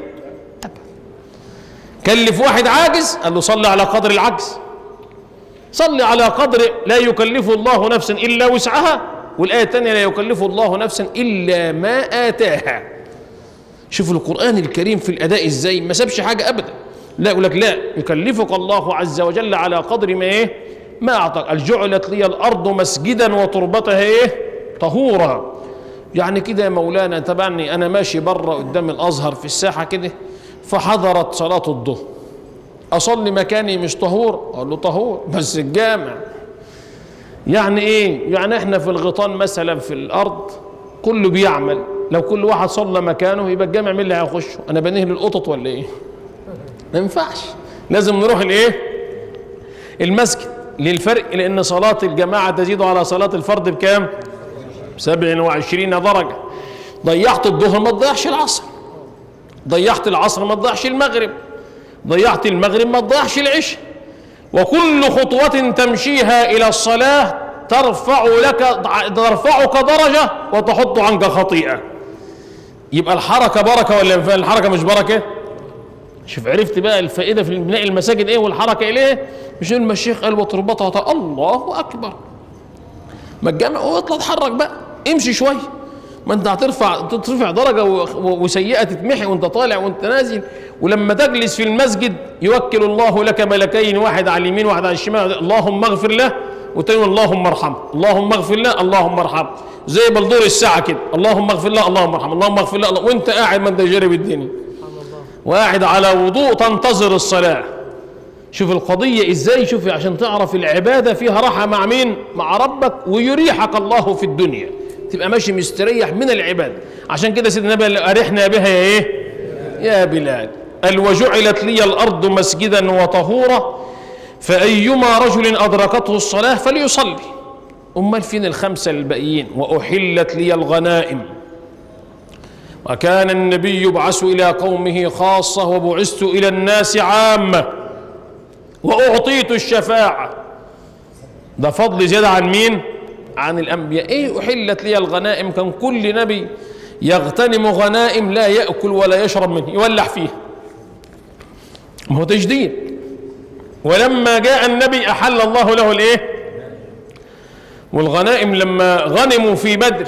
كلف واحد عاجز قال له صلي على قدر العجز صلي على قدر لا يكلف الله نفسا الا وسعها والايه الثانيه لا يكلف الله نفسا الا ما اتاها شوف القران الكريم في الاداء ازاي ما سابش حاجه ابدا لا يقول لك لا يكلفك الله عز وجل على قدر ما ايه ما اعطاك قال جعلت لي الارض مسجدا وتربتها ايه طهورا يعني كده يا مولانا تبعني انا ماشي بره قدام الازهر في الساحه كده فحضرت صلاه الظهر اصلي مكاني مش طهور اقول له طهور بس الجامع يعني ايه يعني احنا في الغيطان مثلا في الارض كله بيعمل لو كل واحد صلى مكانه يبقى الجامع مين اللي هيخشه انا بنهل القطط ولا ايه ما ينفعش لازم نروح الايه المسجد للفرق لان صلاه الجماعه تزيد على صلاه الفرد بكام 27 درجه ضيعت الظهر ما تضيعش العصر ضيعت العصر ما تضيعش المغرب ضيعت المغرب ما تضيعش العشاء وكل خطوة تمشيها إلى الصلاة ترفع لك ترفعك درجة وتحط عنك خطيئة يبقى الحركة بركة ولا الحركة مش بركة؟ شوف عرفت بقى الفائدة في بناء المساجد ايه والحركة اليه؟ مش ما الشيخ قال وتربطها الله أكبر ما الجامع واطلع اتحرك بقى امشي شوية ما انت هترفع ترفع درجة و- و- وسيئة تتمحي وانت طالع وانت نازل ولما تجلس في المسجد يوكل الله لك ملكين واحد على اليمين واحد على الشمال اللهم اغفر له وتاني اللهم ارحمه اللهم اغفر له اللهم ارحمه زي بلدور الساعة كده اللهم اغفر له اللهم ارحمه اللهم اغفر له الله- وانت قاعد ما انت جارب الدنيا وقاعد على وضوء تنتظر الصلاة شوف القضية ازاي شوف عشان تعرف العبادة فيها راحة مع مين مع ربك ويريحك الله في الدنيا تبقى ماشي مستريح من العبادة عشان كده سيدنا النبي قال أرحنا بها يا ايه يا بلال قال وجعلت لي الأرض مسجدا وطهورا فأيما رجل أدركته الصلاة فليصلي أمال فين الخمسة الباقيين وأحلت لي الغنائم وكان النبي يبعث إلى قومه خاصة وبعثت إلى الناس عامة وأعطيت الشفاعة ده فضل زيادة عن مين؟ عن الأنبياء إيه أحلت لي الغنائم كان كل نبي يغتنم غنائم لا يأكل ولا يشرب منه يولع فيها ما هو تجديد ولما جاء النبي أحل الله له الإيه؟ والغنائم لما غنموا في بدر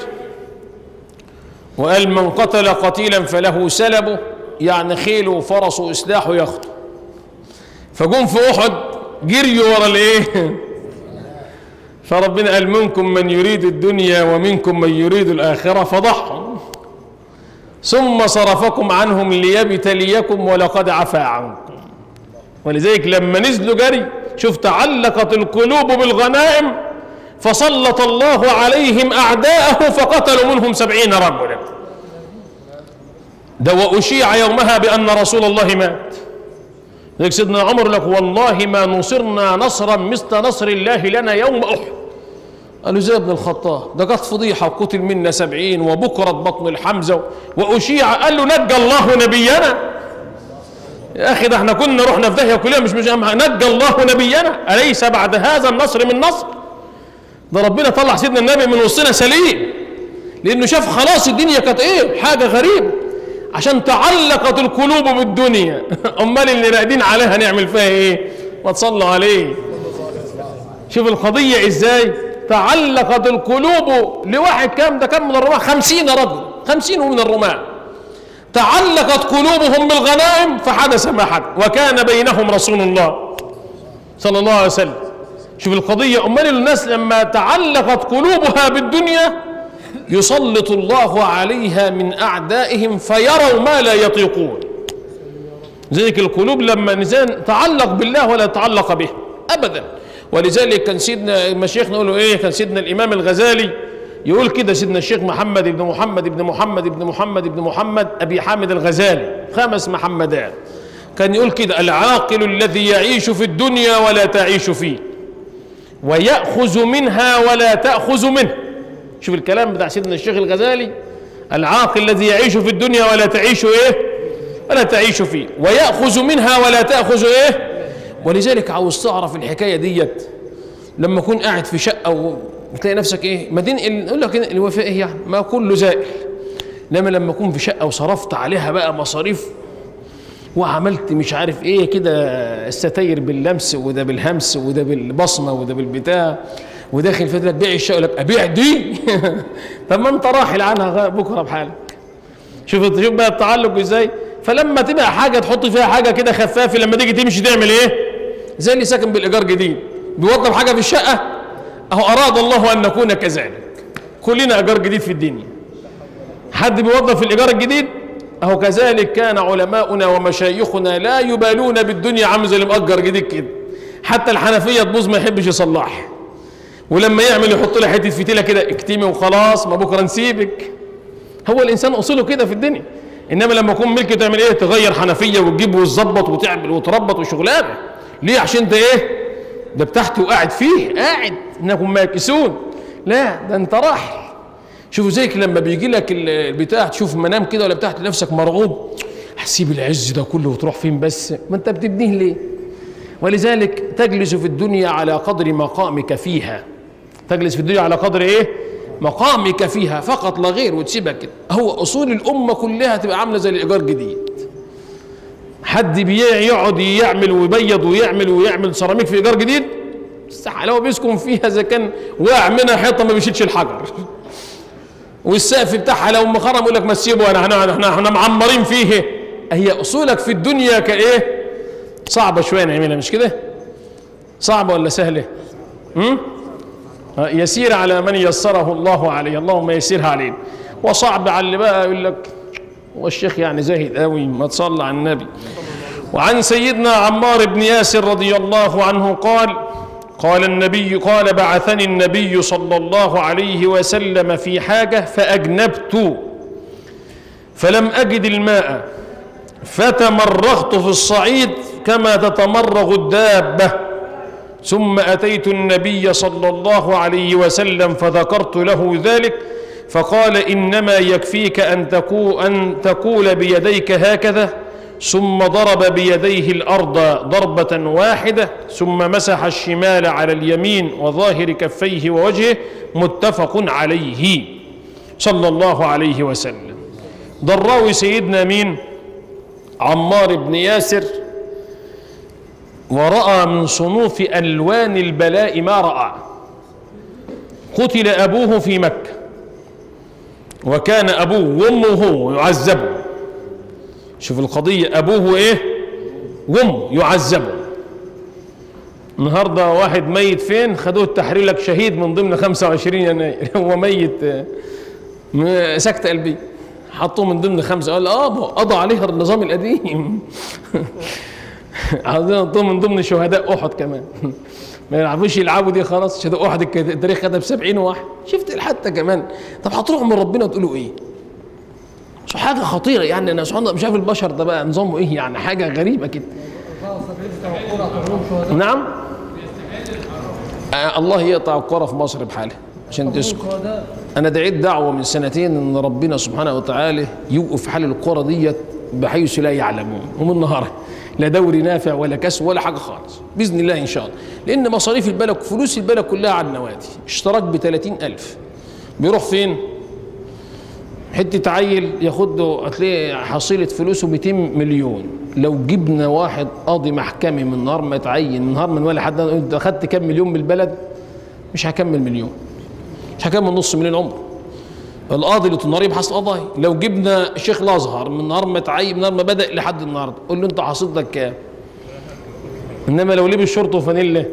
وقال من قتل قتيلا فله سلبه يعني خيله وفرسه وسلاحه ياخده فجم في احد جريوا ورا الايه فربنا قال منكم من يريد الدنيا ومنكم من يريد الاخره فضحوا ثم صرفكم عنهم ليبتليكم ولقد عفا عنكم ولذلك لما نزلوا جري شوف تعلقت القلوب بالغنائم فسلط الله عليهم أعداءه فقتلوا منهم سبعين رجلا ده وأشيع يومها بأن رسول الله مات لذلك سيدنا عمر لك والله ما نصرنا نصرا مثل نصر الله لنا يوم أحد قالوا زي ابن الخطاب ده كانت فضيحة وقتل منا سبعين وبكرة بطن الحمزة وأشيع قال له نجى الله نبينا يا اخي ده احنا كنا رحنا في داهيه كلنا مش مش نجى الله نبينا اليس بعد هذا النصر من نصر ده ربنا طلع سيدنا النبي من وسطنا سليم لانه شاف خلاص الدنيا كانت ايه حاجه غريبه عشان تعلقت القلوب بالدنيا امال اللي راقدين عليها نعمل فيها ايه ما تصلوا عليه شوف القضيه ازاي تعلقت القلوب لواحد كام ده كم من الرماة خمسين رجل خمسين من الرماة تعلقت قلوبهم بالغنائم فحدث ما حدث وكان بينهم رسول الله صلى الله عليه وسلم شوف القضية أمال الناس لما تعلقت قلوبها بالدنيا يسلط الله عليها من أعدائهم فيروا ما لا يطيقون ذلك القلوب لما الإنسان تعلق بالله ولا يتعلق به أبدا ولذلك كان سيدنا مشايخنا يقولوا إيه كان سيدنا الإمام الغزالي يقول كده سيدنا الشيخ محمد بن محمد بن محمد بن محمد بن محمد أبي حامد الغزالي خمس محمدات كان يقول كده العاقل الذي يعيش في الدنيا ولا تعيش فيه ويأخذ منها ولا تأخذ منه شوف الكلام بتاع سيدنا الشيخ الغزالي العاقل الذي يعيش في الدنيا ولا تعيش ايه ولا تعيش فيه ويأخذ منها ولا تأخذ ايه ولذلك عاوز تعرف الحكاية ديت لما اكون قاعد في شقة وتلاقي نفسك ايه ما تنقل يقول لك الوفاء ايه يعني ما كله زائل انما لما اكون في شقة وصرفت عليها بقى مصاريف وعملت مش عارف ايه كده الستاير باللمس وده بالهمس وده بالبصمه وده بالبتاع وداخل في لك بيع الشقه يقول لك ابيع دي طب ما انت راحل عنها بكره بحالك شوف شوف بقى التعلق ازاي فلما تبقى حاجه تحط فيها حاجه كده خفافه لما تيجي تمشي تعمل ايه زي اللي ساكن بالايجار جديد بيوضب حاجه في الشقه اهو اراد الله ان نكون كذلك كلنا ايجار جديد في الدنيا حد بيوظف في الايجار الجديد اهو كذلك كان علماؤنا ومشايخنا لا يبالون بالدنيا عامل زي اللي مأجر جديد كده حتى الحنفيه تبوظ ما يحبش يصلحها ولما يعمل يحط لها حته فتيله كده اكتمي وخلاص ما بكره نسيبك هو الانسان اصوله كده في الدنيا انما لما يكون ملك تعمل ايه تغير حنفيه وتجيب وتظبط وتعمل وتربط وشغلانه ليه عشان انت ايه ده بتاعتي وقاعد فيه قاعد انكم ماكسون لا ده انت راح شوفوا زيك لما بيجي لك البتاع تشوف منام كده ولا بتاع نفسك مرعوب هسيب العز ده كله وتروح فين بس ما انت بتبنيه ليه ولذلك تجلس في الدنيا على قدر مقامك فيها تجلس في الدنيا على قدر ايه مقامك فيها فقط لا غير وتسيبها كده هو اصول الامه كلها تبقى عامله زي الايجار جديد حد بيع يقعد يعمل ويبيض ويعمل ويعمل سيراميك في ايجار جديد استحاله هو بيسكن فيها اذا كان واقع منها حيطه ما بيشيلش الحجر والسقف بتاعها لو مخرم يقول لك ما تسيبه انا احنا احنا احنا معمرين فيه هي اصولك في الدنيا كايه صعبه شويه نعملها مش كده صعبه ولا سهله امم يسير على من يسره الله عليه اللهم يسرها علينا وصعب على اللي بقى يقول لك والشيخ يعني زاهد قوي ما تصلى على النبي وعن سيدنا عمار بن ياسر رضي الله عنه قال قال النبي قال بعثني النبي صلى الله عليه وسلم في حاجة فأجنبت فلم أجد الماء فتمرغت في الصعيد كما تتمرغ الدابة ثم أتيت النبي صلى الله عليه وسلم فذكرت له ذلك فقال إنما يكفيك أن تقول, أن تقول بيديك هكذا ثم ضرب بيديه الارض ضربه واحده ثم مسح الشمال على اليمين وظاهر كفيه ووجهه متفق عليه صلى الله عليه وسلم ده الراوي سيدنا مين عمار بن ياسر وراى من صنوف الوان البلاء ما راى قتل ابوه في مكه وكان ابوه وامه يعذبون شوف القضية أبوه إيه وأمه يعذبوا النهاردة واحد ميت فين خدوه التحرير لك شهيد من ضمن 25 يناير هو ميت سكتة قلبية حطوه من ضمن خمسة قال اه قضى عليها النظام القديم عاوزين نحطوه من ضمن شهداء أحد كمان ما يلعبوش يلعبوا دي خلاص شهداء أحد التاريخ خدها ب 70 واحد شفت حتى كمان طب هتروحوا من ربنا وتقولوا إيه؟ شو حاجة خطيرة يعني أنا سبحان الله مش عارف البشر ده بقى نظامه إيه يعني حاجة غريبة كده نعم آه الله يقطع الكرة في مصر بحالها عشان تسكت أنا دعيت دعوة من سنتين إن ربنا سبحانه وتعالى يوقف حال القرى ديت بحيث لا يعلمون ومن نهارها لا دوري نافع ولا كاس ولا حاجه خالص باذن الله ان شاء الله لان مصاريف البلد فلوس البلد كلها على النوادي اشتراك ب ألف بيروح فين حته عيل ياخد له هتلاقي حصيله فلوسه 200 مليون لو جبنا واحد قاضي محكمي من نهار ما اتعين من نهار من ولا حد انت اخدت كام مليون من البلد مش هكمل مليون مش هكمل نص مليون عمر القاضي اللي النهار يبحث قضايا لو جبنا الشيخ الازهر من نهار ما اتعين من نهار ما بدا لحد النهارده قول له انت حصيلتك كام انما لو لبس شورت وفانيلا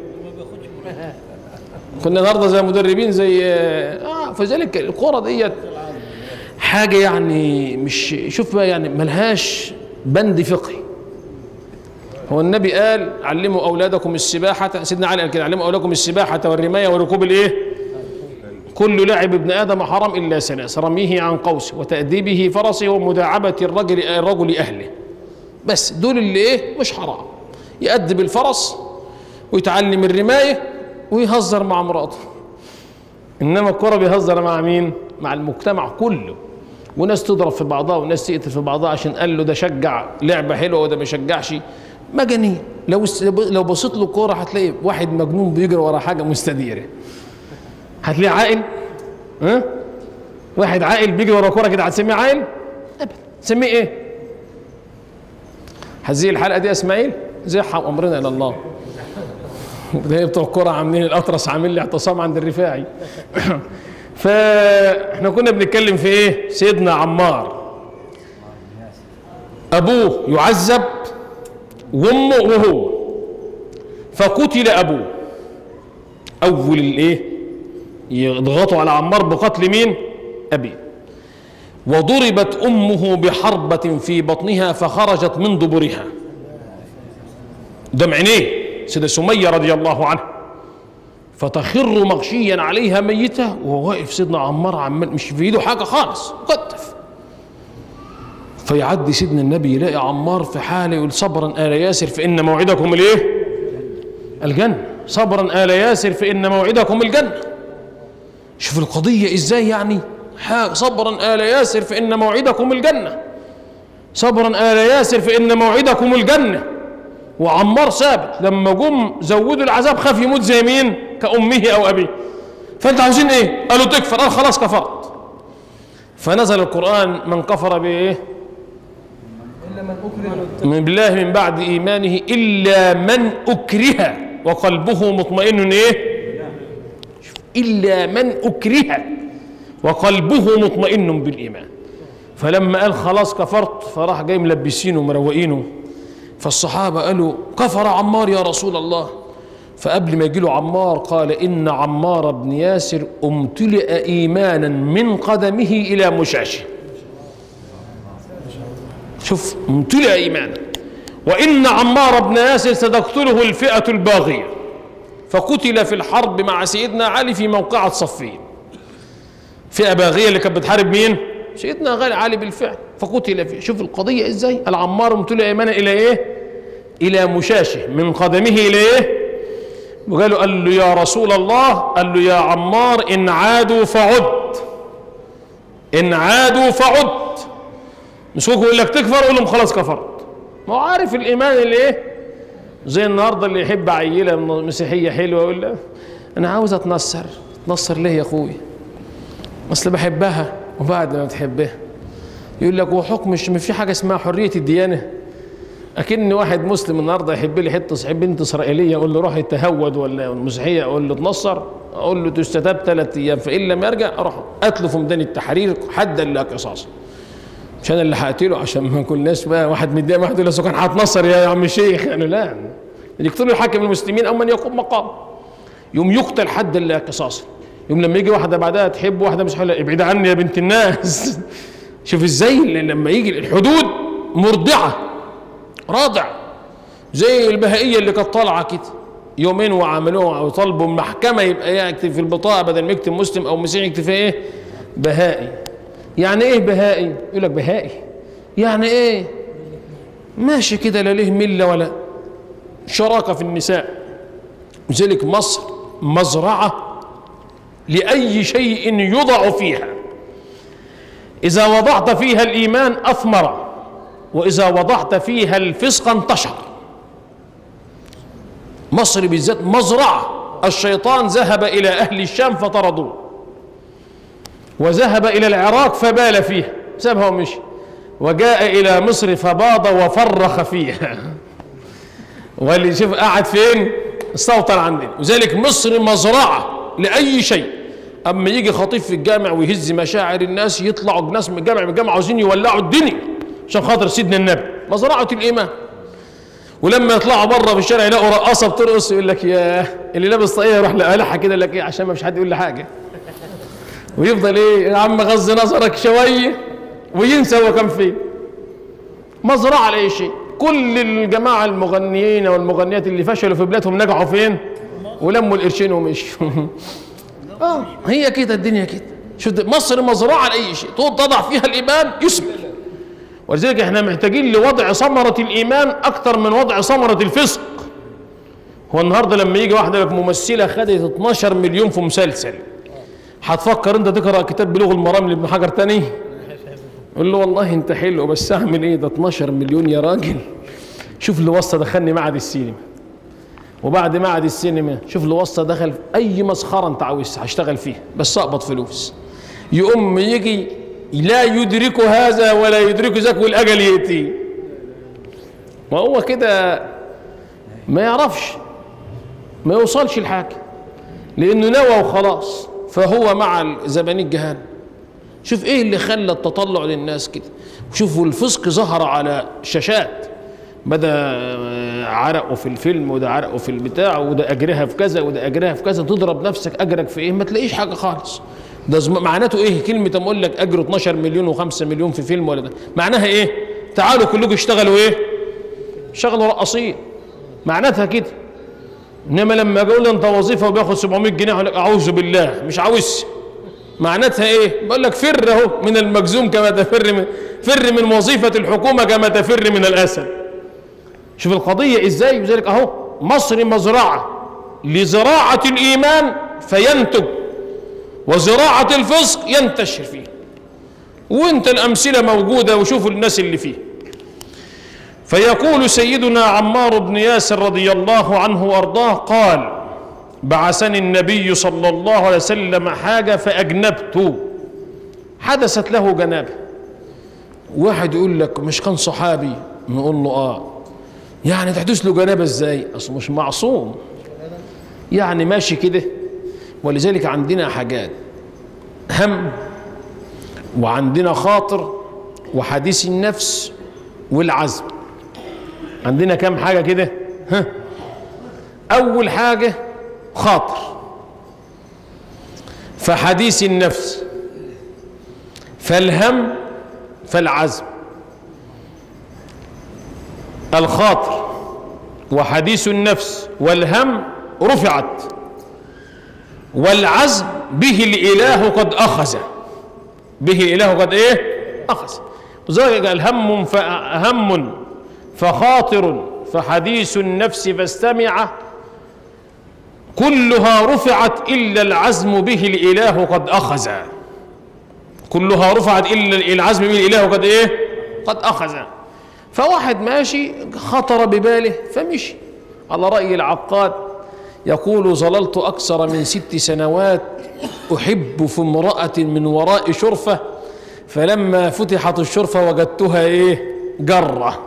كنا النهارده زي مدربين زي اه فذلك الكوره ديت حاجه يعني مش شوف بقى يعني ملهاش بند فقهي هو النبي قال علموا اولادكم السباحه سيدنا علي قال كده علموا اولادكم السباحه والرمايه وركوب الايه كل لاعب ابن ادم حرام الا ثلاث رميه عن قوسه وتاديبه فرسه ومداعبه الرجل الرجل اهله بس دول اللي ايه مش حرام يأدب الفرس ويتعلم الرمايه ويهزر مع مراته انما الكره بيهزر مع مين مع المجتمع كله وناس تضرب في بعضها وناس تقتل في بعضها عشان قال له ده شجع لعبه حلوه وده ما شجعش مجانين لو لو بصيت له كوره هتلاقي واحد مجنون بيجري ورا حاجه مستديره هتلاقيه عاقل ها واحد عاقل بيجري ورا كوره كده هتسميه عاقل ابدا تسميه ايه هذه الحلقه دي يا اسماعيل زحها امرنا الى الله ده بتوع الكوره عاملين الاطرس عامل لي اعتصام عند الرفاعي فاحنا كنا بنتكلم في ايه سيدنا عمار ابوه يعذب وامه وهو فقتل ابوه اول الايه يضغطوا على عمار بقتل مين ابيه وضربت امه بحربه في بطنها فخرجت من دبرها دم عينيه سيدة سمية رضي الله عنها فتخر مغشيا عليها ميتة وهو واقف سيدنا عمار عمال مش في ايده حاجة خالص مكتف فيعدي سيدنا النبي يلاقي عمار في حاله يقول صبرا آل ياسر فإن موعدكم الايه؟ الجنة صبرا آل ياسر فإن موعدكم الجنة شوف القضية ازاي يعني صبرا آل ياسر فإن موعدكم الجنة صبرا آل ياسر فإن موعدكم الجنة وعمار ثابت لما جم زودوا العذاب خاف يموت زي مين كأمه أو أبيه فأنت عاوزين إيه قالوا تكفر قال خلاص كفرت فنزل القرآن من كفر بإيه إلا من أكره من بالله من بعد إيمانه إلا من أكره وقلبه مطمئن إيه شوف، إلا من أكره وقلبه مطمئن بالإيمان فلما قال خلاص كفرت فراح جاي ملبسينه ومروقينه فالصحابة قالوا كفر عمار يا رسول الله فقبل ما يجي له عمار قال إن عمار بن ياسر امتلئ إيمانا من قدمه إلى مشاشه شوف امتلئ إيمانا وإن عمار بن ياسر ستقتله الفئة الباغية فقتل في الحرب مع سيدنا علي في موقعة صفين فئة باغية اللي كانت بتحارب مين؟ سيدنا غالي علي بالفعل فقتل فيه شوف القضية ازاي العمار امتلئ ايمانا الى ايه الى مشاشه من قدمه الى ايه وقالوا قال له يا رسول الله قال له يا عمار ان عادوا فعد ان عادوا فعد مسكوك يقول لك تكفر قول لهم خلاص كفرت ما هو عارف الايمان اللي ايه زي النهارده اللي يحب عيله مسيحيه حلوه يقول لها انا عاوز اتنصر اتنصر ليه يا اخوي اصل بحبها وبعد ما تحبها يقول لك هو حكم مش في حاجه اسمها حريه الديانه اكن واحد مسلم النهارده يحب لي حته صاحب بنت اسرائيليه اقول له روح يتهود ولا المسيحيه اقول له اتنصر اقول له تستتاب ثلاث ايام فان لم يرجع اروح قتله في ميدان التحرير حدا لا قصاصا مش انا اللي هقتله عشان ما كناش بقى واحد متضايق واحد يقول له كان هتنصر يا عم الشيخ انا لا يقتلوا الحاكم المسلمين او من يقوم مقام يوم يقتل حدا لا قصاصا يوم لما يجي واحده بعدها تحب واحده مش حلوه ابعد عني يا بنت الناس شوف ازاي لما يجي الحدود مرضعه راضع زي البهائيه اللي كانت طالعه كده يومين وعملوها وطلبوا المحكمه يبقى يكتب في البطاقه بدل ما يكتب مسلم او مسيحي يكتب فيها ايه؟ بهائي يعني ايه بهائي؟ يقول لك بهائي يعني ايه؟ ماشي كده لا ليه مله ولا شراكه في النساء لذلك مصر مزرعه لاي شيء يوضع فيها اذا وضعت فيها الايمان اثمر واذا وضعت فيها الفسق انتشر مصر بالذات مزرعة الشيطان ذهب إلى أهل الشام فطردوه وذهب إلى العراق فبال فيها سابها ومشي وجاء إلى مصر فباض وفرخ فيها واللي شوف قاعد فين استوطن عندنا وذلك مصر مزرعة لأي شيء أما يجي خطيب في الجامع ويهز مشاعر الناس يطلعوا ناس من الجامع من الجامع عاوزين يولعوا الدنيا عشان خاطر سيدنا النبي مزرعة الإيمان ولما يطلعوا بره في الشارع يلاقوا رقاصه بترقص يقول لك يا اللي لابس طاقيه يروح لقلعها كده يقول لك ايه عشان ما فيش حد يقول لي حاجه ويفضل ايه يا عم غض نظرك شويه وينسى هو كان فين مزرعه لاي شيء كل الجماعه المغنيين والمغنيات اللي فشلوا في بلادهم نجحوا فين ولموا القرشين ومشوا اه هي كده الدنيا كده شوف ده مصر مزرعه لاي شيء تضع فيها الايمان يثمر ولذلك احنا محتاجين لوضع ثمرة الإيمان أكتر من وضع ثمرة الفسق هو النهارده لما يجي واحدة لك ممثلة خدت 12 مليون في مسلسل هتفكر انت تقرا كتاب بلوغ المرام لابن حجر تاني قول له والله انت حلو بس اعمل ايه ده 12 مليون يا راجل شوف اللي وسط دخلني معهد السينما وبعد معهد السينما شوف اللي وسط دخل في اي مسخره انت عاوزها هشتغل فيها بس اقبض فلوس يقوم يجي لا يدرك هذا ولا يدرك ذاك والاجل ياتي وهو كده ما يعرفش ما يوصلش لحاجه لانه نوى وخلاص فهو مع زبانيك جهنم شوف ايه اللي خلى التطلع للناس كده شوفوا الفسق ظهر على الشاشات بدا عرقه في الفيلم وده عرقه في البتاع وده اجرها في كذا وده اجرها في كذا تضرب نفسك اجرك في ايه ما تلاقيش حاجه خالص ده زم- معناته ايه كلمه اما اقول لك اجره 12 مليون و5 مليون في فيلم ولا ده معناها ايه تعالوا كلكم اشتغلوا ايه اشتغلوا رقاصين معناتها كده انما لما اقول انت وظيفه وبياخد 700 جنيه اقول لك اعوذ بالله مش عاوز معناتها ايه بقول لك فر اهو من المجزوم كما تفر من فر من وظيفه الحكومه كما تفر من الاسد شوف القضيه ازاي وذلك اهو مصر مزرعه لزراعه الايمان فينتج وزراعه الفسق ينتشر فيه وانت الامثله موجوده وشوفوا الناس اللي فيه فيقول سيدنا عمار بن ياسر رضي الله عنه وارضاه قال بعثني النبي صلى الله عليه وسلم حاجه فاجنبت حدثت له جنابه واحد يقول لك مش كان صحابي نقول له اه يعني تحدث له جنابه ازاي اصل مش معصوم يعني ماشي كده ولذلك عندنا حاجات هم وعندنا خاطر وحديث النفس والعزم عندنا كم حاجة كده ها أول حاجة خاطر فحديث النفس فالهم فالعزم الخاطر وحديث النفس والهم رفعت والعزم به الإله قد أخذ به الإله قد إيه أخذ وذلك قال هم فهم فخاطر فحديث النفس فاستمع كلها رفعت إلا العزم به الإله قد أخذ كلها رفعت إلا العزم به الإله قد إيه قد أخذ فواحد ماشي خطر بباله فمشي على رأي العقاد يقول ظللت أكثر من ست سنوات أحب في امرأة من وراء شرفة فلما فتحت الشرفة وجدتها إيه جرة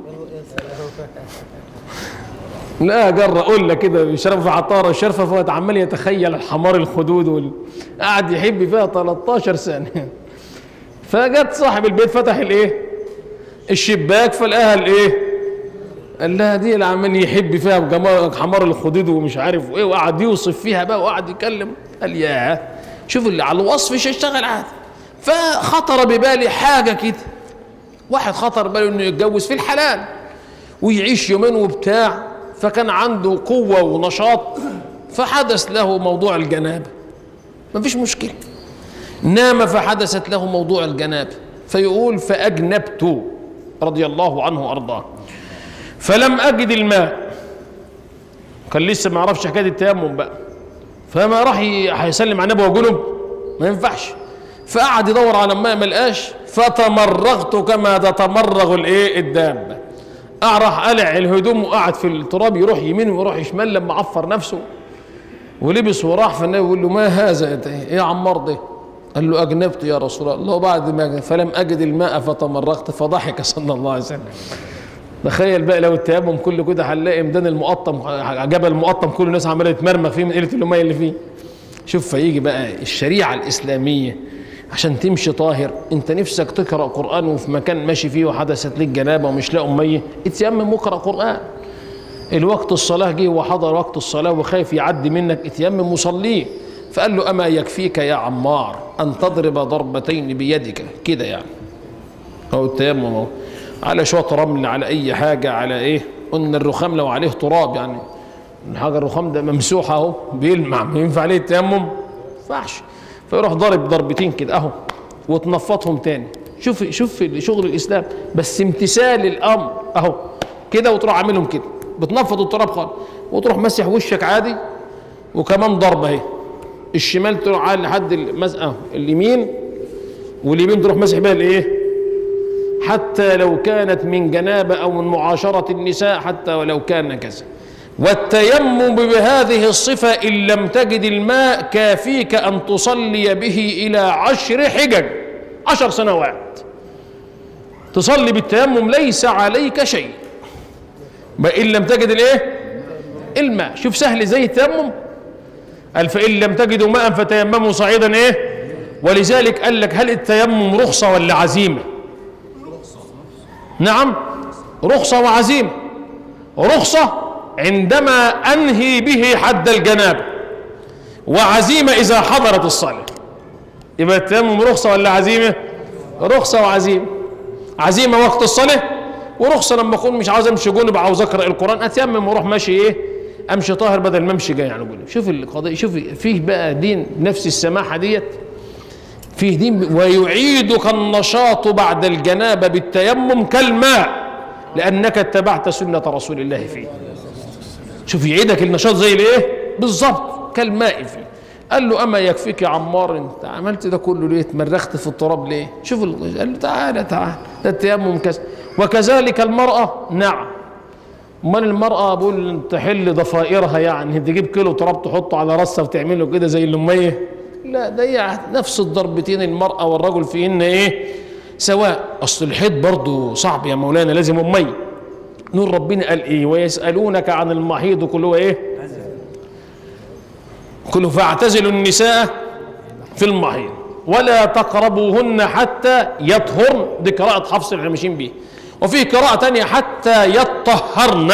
لا جرة قلة كده بيشربوا في عطارة الشرفة فهو عمال يتخيل الحمار الخدود وال... قعد يحب فيها 13 سنة فجت صاحب البيت فتح الايه الشباك فلقاها الايه قال لها دي اللي عمال يحب فيها بجمال حمار الخدود ومش عارف ايه وقعد يوصف فيها بقى وقعد يتكلم قال ياه شوف اللي على الوصف مش هيشتغل عادي فخطر ببالي حاجة كده واحد خطر باله انه يتجوز في الحلال ويعيش يومين وبتاع فكان عنده قوة ونشاط فحدث له موضوع الجنابة مفيش مشكلة نام فحدثت له موضوع الجنابة فيقول فأجنبت رضي الله عنه وأرضاه فلم أجد الماء كان لسه ما يعرفش حكاية التيمم بقى فما راح ي- هيسلم على النبي وجنب ما ينفعش فقعد يدور على الماء ما لقاش فتمرغت كما تتمرغ الايه الدابه راح قلع الهدوم وقعد في التراب يروح يمين ويروح شمال لما عفر نفسه ولبس وراح فالنبي يقول له ما هذا ايه يا عمار ده قال له اجنبت يا رسول الله بعد ما فلم اجد الماء فتمرقت فضحك صلى الله عليه وسلم تخيل بقى لو التيمم كله كده هنلاقي ميدان المقطم جبل المقطم كل الناس عماله تمرمى فيه من قله الميه اللي فيه شوف فيجي بقى الشريعه الاسلاميه عشان تمشي طاهر انت نفسك تقرا قران وفي مكان ماشي فيه وحدثت لك جنابه ومش لاقي ميه اتيمم واقرا قران الوقت الصلاه جه وحضر وقت الصلاه وخايف يعدي منك اتيمم وصليه فقال له اما يكفيك يا عمار ان تضرب ضربتين بيدك كده يعني هو التيمم اهو على شويه رمل على اي حاجه على ايه قلنا الرخام لو عليه تراب يعني الحاجه الرخام ده ممسوحه اهو بيلمع ما ينفع عليه التيمم ما ينفعش فيروح ضارب ضربتين كده اهو وتنفضهم تاني شوف شوف شغل الاسلام بس امتثال الامر اهو كده وتروح عاملهم كده بتنفض التراب خالص وتروح مسح وشك عادي وكمان ضربه اهي الشمال تروح عالي لحد المسقه اليمين واليمين تروح مسح بيها الايه حتى لو كانت من جنابه او من معاشره النساء حتى ولو كان كذا والتيمم بهذه الصفة إن لم تجد الماء كافيك أن تصلي به إلى عشر حجج عشر سنوات تصلي بالتيمم ليس عليك شيء ما إن لم تجد الإيه الماء شوف سهل زي التيمم قال فإن لم تجدوا ماء فتيمموا صعيدا إيه ولذلك قال لك هل التيمم رخصة ولا عزيمة نعم رخصة وعزيمة رخصة عندما انهي به حد الجنابه وعزيمه اذا حضرت الصلاه يبقى التيمم رخصه ولا عزيمه رخصه وعزيمه عزيمه وقت الصلاه ورخصه لما اكون مش عاوز امشي جنب عاوز اقرا القران اتيمم واروح ماشي ايه امشي طاهر بدل ما امشي جاي يعني جنب شوف القضيه شوف فيه بقى دين نفس السماحه ديت فيه دين ويعيدك النشاط بعد الجنابه بالتيمم كالماء لانك اتبعت سنه رسول الله فيه شوف يعيدك النشاط زي الايه بالظبط كالماء فيه قال له اما يكفيك يا عمار انت عملت ده كله ليه اتمرخت في التراب ليه شوف ال- قال له تعالى تعالى ده التيمم كذا وكذلك المراه نعم امال المراه بقول تحل ضفائرها يعني تجيب كيلو تراب تحطه على راسها وتعمله كده زي الاميه لا ده هي نفس الضربتين المراه والرجل فيهن ايه سواء اصل الحيض برضه صعب يا مولانا لازم اميه نور ربنا قال ايه ويسالونك عن المحيض كله ايه كله فاعتزلوا النساء في المحيض ولا تقربوهن حتى يطهرن دي قراءة حفص اللي ماشيين بيه وفي قراءة تانية حتى يطهرن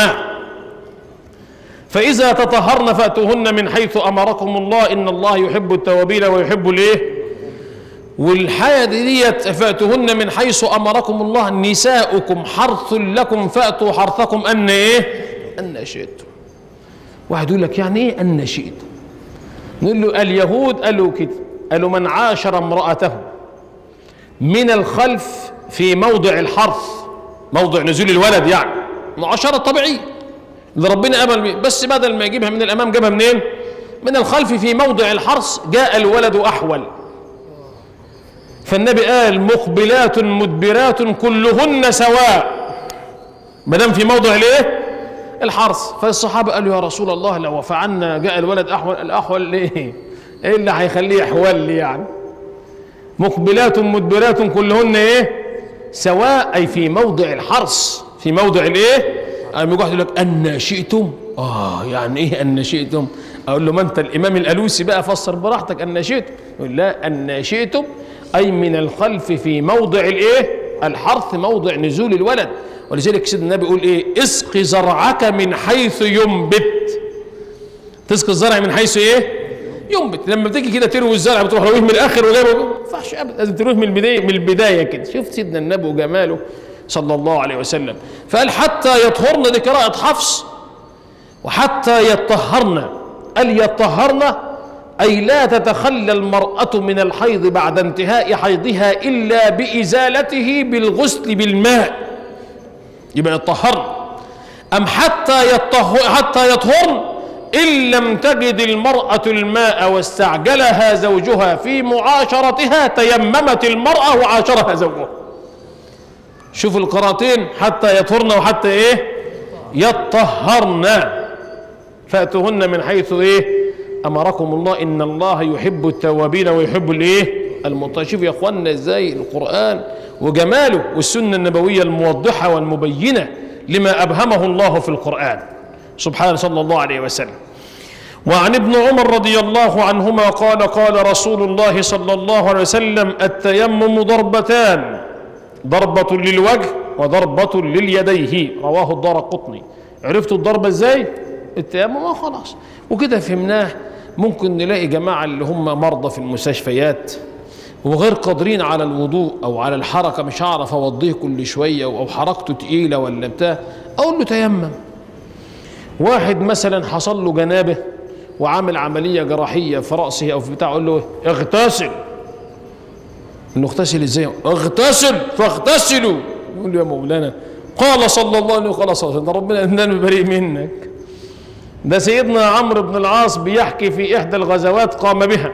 فإذا تطهرن فأتوهن من حيث أمركم الله إن الله يحب التوابين ويحب الإيه والحياة ديت فأتوهن من حيث أمركم الله نساؤكم حرث لكم فأتوا حرثكم أن إيه أن شئتم واحد يقول لك يعني إيه أن شئتم نقول له اليهود قالوا كده قالوا من عاشر امرأته من الخلف في موضع الحرث موضع نزول الولد يعني معاشرة طبيعية اللي ربنا أمل بيه بس بدل ما يجيبها من الأمام جابها منين من الخلف في موضع الحرث جاء الولد أحول فالنبي قال مقبلات مدبرات كلهن سواء ما دام في موضع الايه الحرث فالصحابه قالوا يا رسول الله لو فعلنا جاء الولد احول الاحول ليه ايه اللي هيخليه يحول لي يعني مقبلات مدبرات كلهن ايه سواء اي في موضع الحرث في موضع الايه قام يقول يقول لك ان شئتم اه يعني ايه ان شئتم اقول له ما انت الامام الالوسي بقى فسر براحتك ان شئتم يقول لا ان شئتم اي من الخلف في موضع الايه الحرث موضع نزول الولد ولذلك سيدنا النبي يقول ايه اسقي زرعك من حيث ينبت تسقي الزرع من حيث ايه ينبت لما بتيجي كده تروي الزرع بتروح رويه من الاخر وجايبه ما ينفعش ابدا لازم ترويه من البدايه من البدايه كده شفت سيدنا النبي وجماله صلى الله عليه وسلم فقال حتى يطهرن دي قراءه حفص وحتى يطهرن قال يطهرن أي لا تتخلى المرأة من الحيض بعد انتهاء حيضها إلا بإزالته بالغسل بالماء يبقى يطهرن أم حتى يطهر حتى يطهرن إن لم تجد المرأة الماء واستعجلها زوجها في معاشرتها تيممت المرأة وعاشرها زوجها شوف القراءتين حتى يطهرن وحتى ايه يطهرن فاتوهن من حيث ايه امركم الله ان الله يحب التوابين ويحب الايه المطهرين شوف يا اخوانا ازاي القران وجماله والسنه النبويه الموضحه والمبينه لما ابهمه الله في القران سبحانه صلى الله عليه وسلم وعن ابن عمر رضي الله عنهما قال قال رسول الله صلى الله عليه وسلم التيمم ضربتان ضربة للوجه وضربة لليديه رواه الدار قطني عرفتوا الضربة ازاي التيمم آه خلاص وكده فهمناه ممكن نلاقي جماعة اللي هم مرضى في المستشفيات وغير قادرين على الوضوء او على الحركة مش هعرف اوضيه كل شوية او حركته تقيلة ولا بتاع اقول له تيمم واحد مثلا حصل له جنابه وعامل عمليه جراحيه في راسه او في بتاع اقول له إيه؟ اغتسل انه اغتسل ازاي اغتسل فاغتسلوا يقول له يا مولانا قال صلى الله عليه وسلم قال صلى الله عليه وسلم ربنا اننا بريء منك ده سيدنا عمرو بن العاص بيحكي في احدى الغزوات قام بها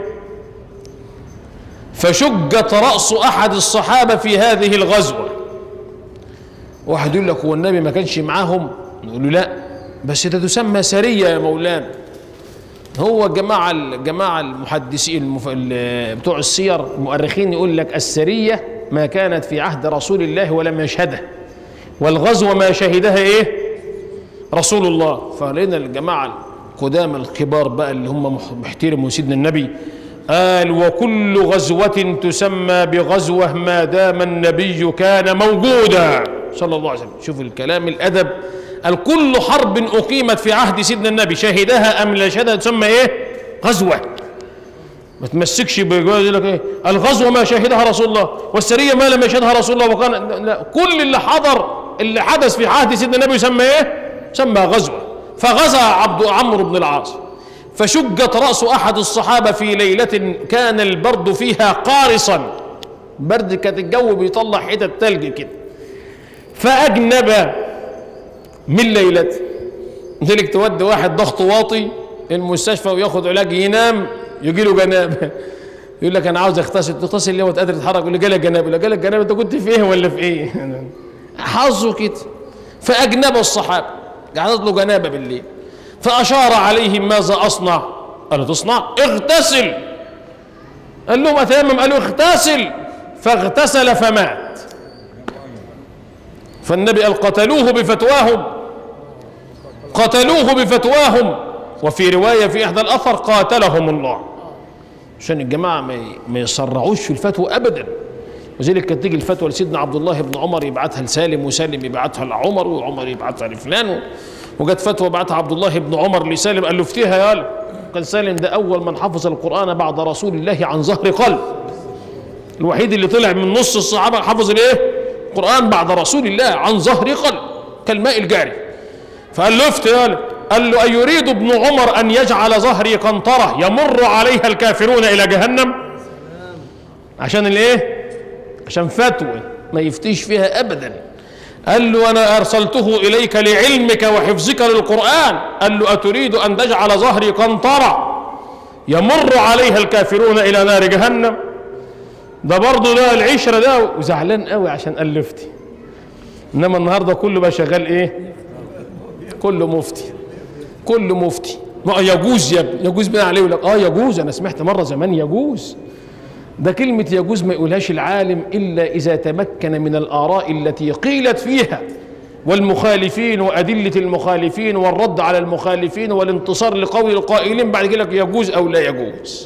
فشجت راس احد الصحابه في هذه الغزوه واحد يقول لك هو النبي ما كانش معاهم نقول له لا بس ده تسمى سريه يا مولانا هو الجماعة الجماعة المحدثين المف... ال- بتوع السير المؤرخين يقول لك السرية ما كانت في عهد رسول الله ولم يشهدها والغزو ما شهدها ايه رسول الله فلقينا الجماعة القدامى الكبار بقى اللي هم مح- محترموا سيدنا النبي قال وكل غزوة تسمى بغزوة ما دام النبي كان موجودا صلى الله عليه وسلم شوف الكلام الأدب قال كل حرب أقيمت في عهد سيدنا النبي شهدها أم لا شهدها تسمى إيه غزوة ما تمسكش بجواز لك ايه الغزوه ما شهدها رسول الله والسريه ما لم يشهدها رسول الله وكان لا كل اللي حضر اللي حدث في عهد سيدنا النبي يسمى ايه؟ سمى غزوه فغزا عبد عمرو بن العاص فشجت راس احد الصحابه في ليله كان البرد فيها قارصا برد كانت الجو بيطلع حتت تلج كده فاجنب من ليلته لذلك تودي واحد ضغطه واطي المستشفى وياخد علاج ينام يجي له جنابه يقول لك انا عاوز اغتسل تغتسل ليه وانت قادر تتحرك يقول لي جالك جنابه يقول لك جالك جنابه انت كنت في ايه ولا في ايه حظه كده فاجنب الصحابه قعدت له جنابه بالليل فاشار عليهم ماذا اصنع قالوا تصنع اغتسل قال لهم اتيمم قالوا اغتسل فاغتسل فمات فالنبي قال قتلوه بفتواهم قتلوه بفتواهم وفي رواية في إحدى الأثر قاتلهم الله عشان الجماعة ما ي- ما يسرعوش في الفتوى أبدا وذلك كانت تيجي الفتوى لسيدنا عبد الله بن عمر يبعتها لسالم وسالم يبعتها لعمر وعمر يبعتها لفلان وجت فتوى بعتها عبد الله بن عمر لسالم قال له افتيها يا ولد كان سالم ده أول من حفظ القرآن بعد رسول الله عن ظهر قلب الوحيد اللي طلع من نص الصحابة حفظ الايه؟ القرآن بعد رسول الله عن ظهر قلب كالماء الجاري فقال له افتي يا ولد. قال له أيريد ابن عمر أن يجعل ظهري قنطرة يمر عليها الكافرون إلى جهنم عشان الايه عشان فتوى ما يفتيش فيها أبدا قال له أنا أرسلته إليك لعلمك وحفظك للقرآن قال له أتريد أن تجعل ظهري قنطرة يمر عليها الكافرون إلى نار جهنم ده برضه ده العشرة ده وزعلان قوي عشان ألفتي إنما النهاردة كله بقى شغال إيه كله مفتي كله مفتي ما يجوز يا ابني يجوز بناء عليه يقول لك اه يجوز انا سمعت مره زمان يجوز ده كلمة يجوز ما يقولهاش العالم إلا إذا تمكن من الآراء التي قيلت فيها والمخالفين وأدلة المخالفين والرد على المخالفين والانتصار لقول القائلين بعد كده لك يجوز أو لا يجوز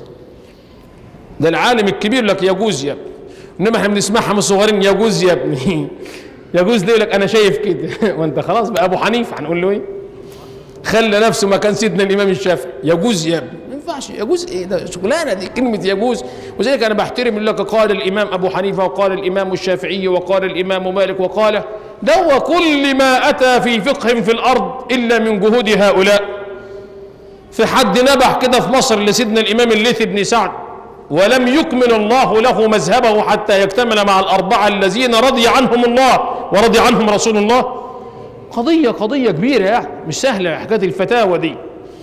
ده العالم الكبير لك يجوز يا ابني إنما احنا بنسمعها من الصغيرين يجوز يا ابني يجوز ليه لك أنا شايف كده وأنت خلاص بقى أبو حنيفة هنقول له إيه خلى نفسه مكان سيدنا الامام الشافعي يجوز يا ابني ما ينفعش يجوز ايه ده شغلانه دي كلمه يجوز وذلك انا بحترم يقول لك قال الامام ابو حنيفه وقال الامام الشافعي وقال الامام مالك وقال ده وكل ما اتى في فقه في الارض الا من جهود هؤلاء في حد نبح كده في مصر لسيدنا الامام الليث بن سعد ولم يكمل الله له مذهبه حتى يكتمل مع الاربعه الذين رضي عنهم الله ورضي عنهم رسول الله قضية قضية كبيرة يعني مش سهلة حكاية الفتاوى دي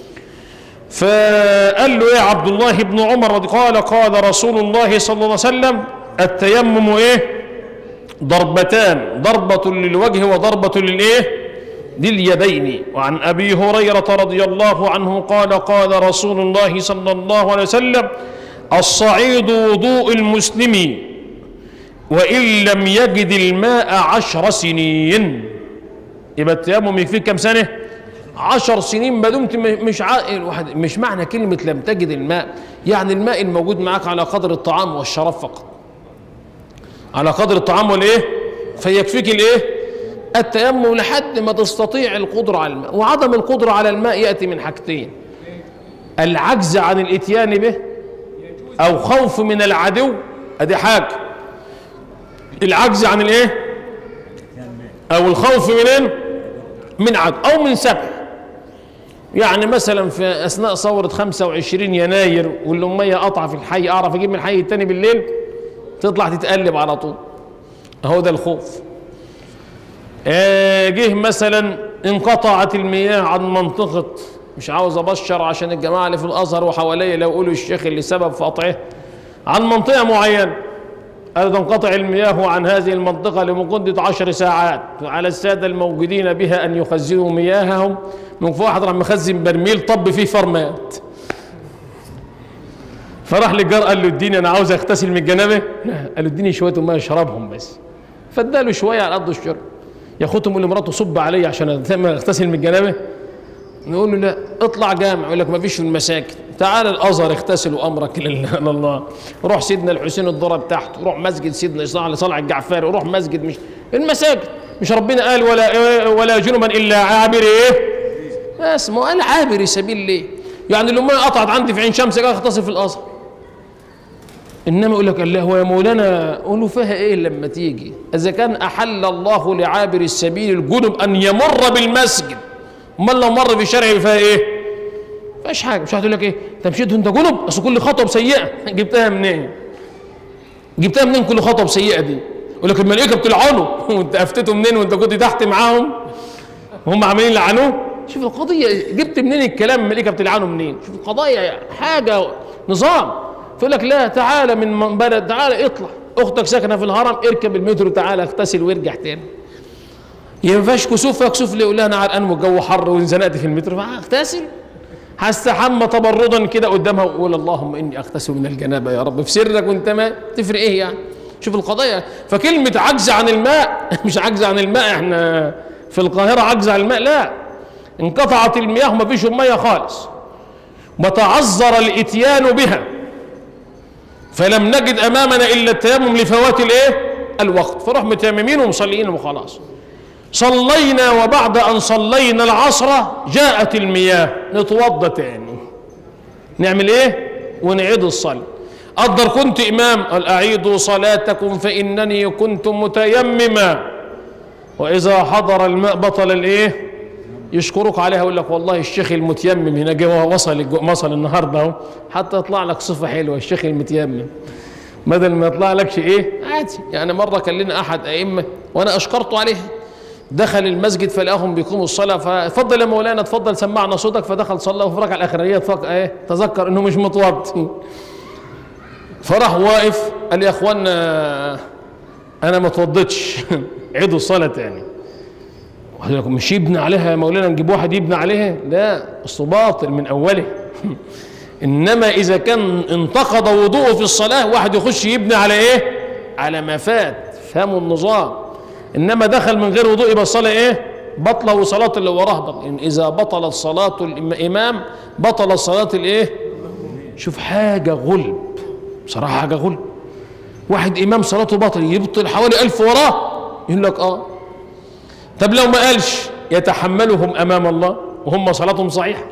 فقال له يا عبد الله بن عمر رضي- قال قال رسول الله صلى الله عليه وسلم التيمم ايه ضربتان ضربة للوجه وضربة للإيه لليدين وعن أبي هريرة رضي الله عنه قال قال رسول الله صلى الله عليه وسلم الصعيد وضوء المسلم وإن لم يجد الماء عشر سنين يبقى التيمم يكفيك كم سنة؟ عشر سنين ما دمت م- مش عاقل واحد مش معنى كلمة لم تجد الماء يعني الماء الموجود معك على قدر الطعام والشراب فقط على قدر الطعام والايه فيكفيك الايه التيمم لحد ما تستطيع القدرة على الماء وعدم القدرة على الماء يأتي من حاجتين العجز عن الاتيان به او خوف من العدو ادي حاجة العجز عن الايه او الخوف من ايه من عدو او من سبع يعني مثلا في اثناء ثوره 25 يناير والاميه قطعه في الحي اعرف اجيب من الحي التاني بالليل تطلع تتقلب على طول اهو ده الخوف آه، جه مثلا انقطعت المياه عن منطقه مش عاوز ابشر عشان الجماعه اللي في الازهر وحواليا لو يقولوا الشيخ اللي سبب في قطعه عن منطقه معينه أن تنقطع المياه عن هذه المنطقة لمدة عشر ساعات على السادة الموجودين بها أن يخزنوا مياههم من فوق واحد راح مخزن برميل طب فيه فرمات فراح للجار قال له اديني انا عاوز اغتسل من الجنابه قال له اديني شويه ميه اشربهم بس فاداله شويه على قد الشرب ياخدهم يقول لمراته صب علي عشان اغتسل من الجنابه نقول له لا اطلع جامع يقول لك ما فيش في المساجد تعال الازهر اغتسلوا امرك لله الله روح سيدنا الحسين الضرب تحت روح مسجد سيدنا صالح صالح الجعفاري روح مسجد مش المساجد مش ربنا قال ولا ولا جنبا الا عابر ايه بس ما هو قال عابر سبيل ليه يعني الاميه قطعت عندي في عين شمس قال اغتسل في الازهر انما يقول لك الله هو يا مولانا قول له فيها ايه لما تيجي اذا كان احل الله لعابر السبيل الجنب ان يمر بالمسجد امال لو مر في شارع فيها ايه فيهاش حاجه مش هتقول لك ايه انت مشيت وانت جنب اصل كل خطوه بسيئه جبتها منين جبتها منين كل خطوه بسيئه دي يقول لك الملائكه بتلعنه وانت افتته منين وانت كنت تحت معاهم وهم عمالين يلعنوه شوف القضيه جبت منين الكلام الملائكه بتلعنه منين شوف القضايا حاجه نظام فيقول لك لا تعالى من بلد تعالى اطلع اختك ساكنه في الهرم اركب المترو تعالى اغتسل وارجع تاني ينفعش كسوف كسوف ليه يقول لها انا عرقان والجو حر وانزنقت في المترو اغتسل هستحمى تبردا كده قدامها واقول اللهم اني اغتسل من الجنابه يا رب في سرك وانت ما تفرق ايه يعني شوف القضايا فكلمه عجز عن الماء مش عجز عن الماء احنا في القاهره عجز عن الماء لا انقطعت المياه وما فيش ميه خالص وتعذر الاتيان بها فلم نجد امامنا الا التيمم لفوات الايه الوقت فروح متيممين ومصليين وخلاص صلينا وبعد ان صلينا العصر جاءت المياه نتوضا تاني نعمل ايه ونعيد الصلاه قدر كنت امام قال اعيدوا صلاتكم فانني كنت متيمما واذا حضر الماء بطل الايه يشكرك عليها يقول لك والله الشيخ المتيمم هنا جه وصل وصل النهارده اهو حتى يطلع لك صفه حلوه الشيخ المتيمم بدل ما يطلع لكش ايه عادي يعني مره كان لنا احد ائمه وانا اشكرته عليها دخل المسجد فلقاهم بيقوموا الصلاه فاتفضل يا مولانا اتفضل سمعنا صوتك فدخل صلى وفي الركعه الاخرانيه تفق ايه تذكر انه مش متوضي فراح واقف قال يا اخوانا انا ما اتوضيتش عيدوا الصلاه تاني قال لكم مش يبني عليها يا مولانا نجيب واحد يبني عليها لا اصله باطل من اوله انما اذا كان انتقض وضوءه في الصلاه واحد يخش يبني على ايه على ما فات فهموا النظام انما دخل من غير وضوء يبقى الصلاه ايه بطله وصلاه اللي وراه بطل اذا بطلت صلاه الامام بطلت صلاه الايه شوف حاجه غلب بصراحه حاجه غلب واحد امام صلاته باطل يبطل حوالي ألف وراه يقول لك اه طب لو ما قالش يتحملهم امام الله وهم صلاتهم صحيحه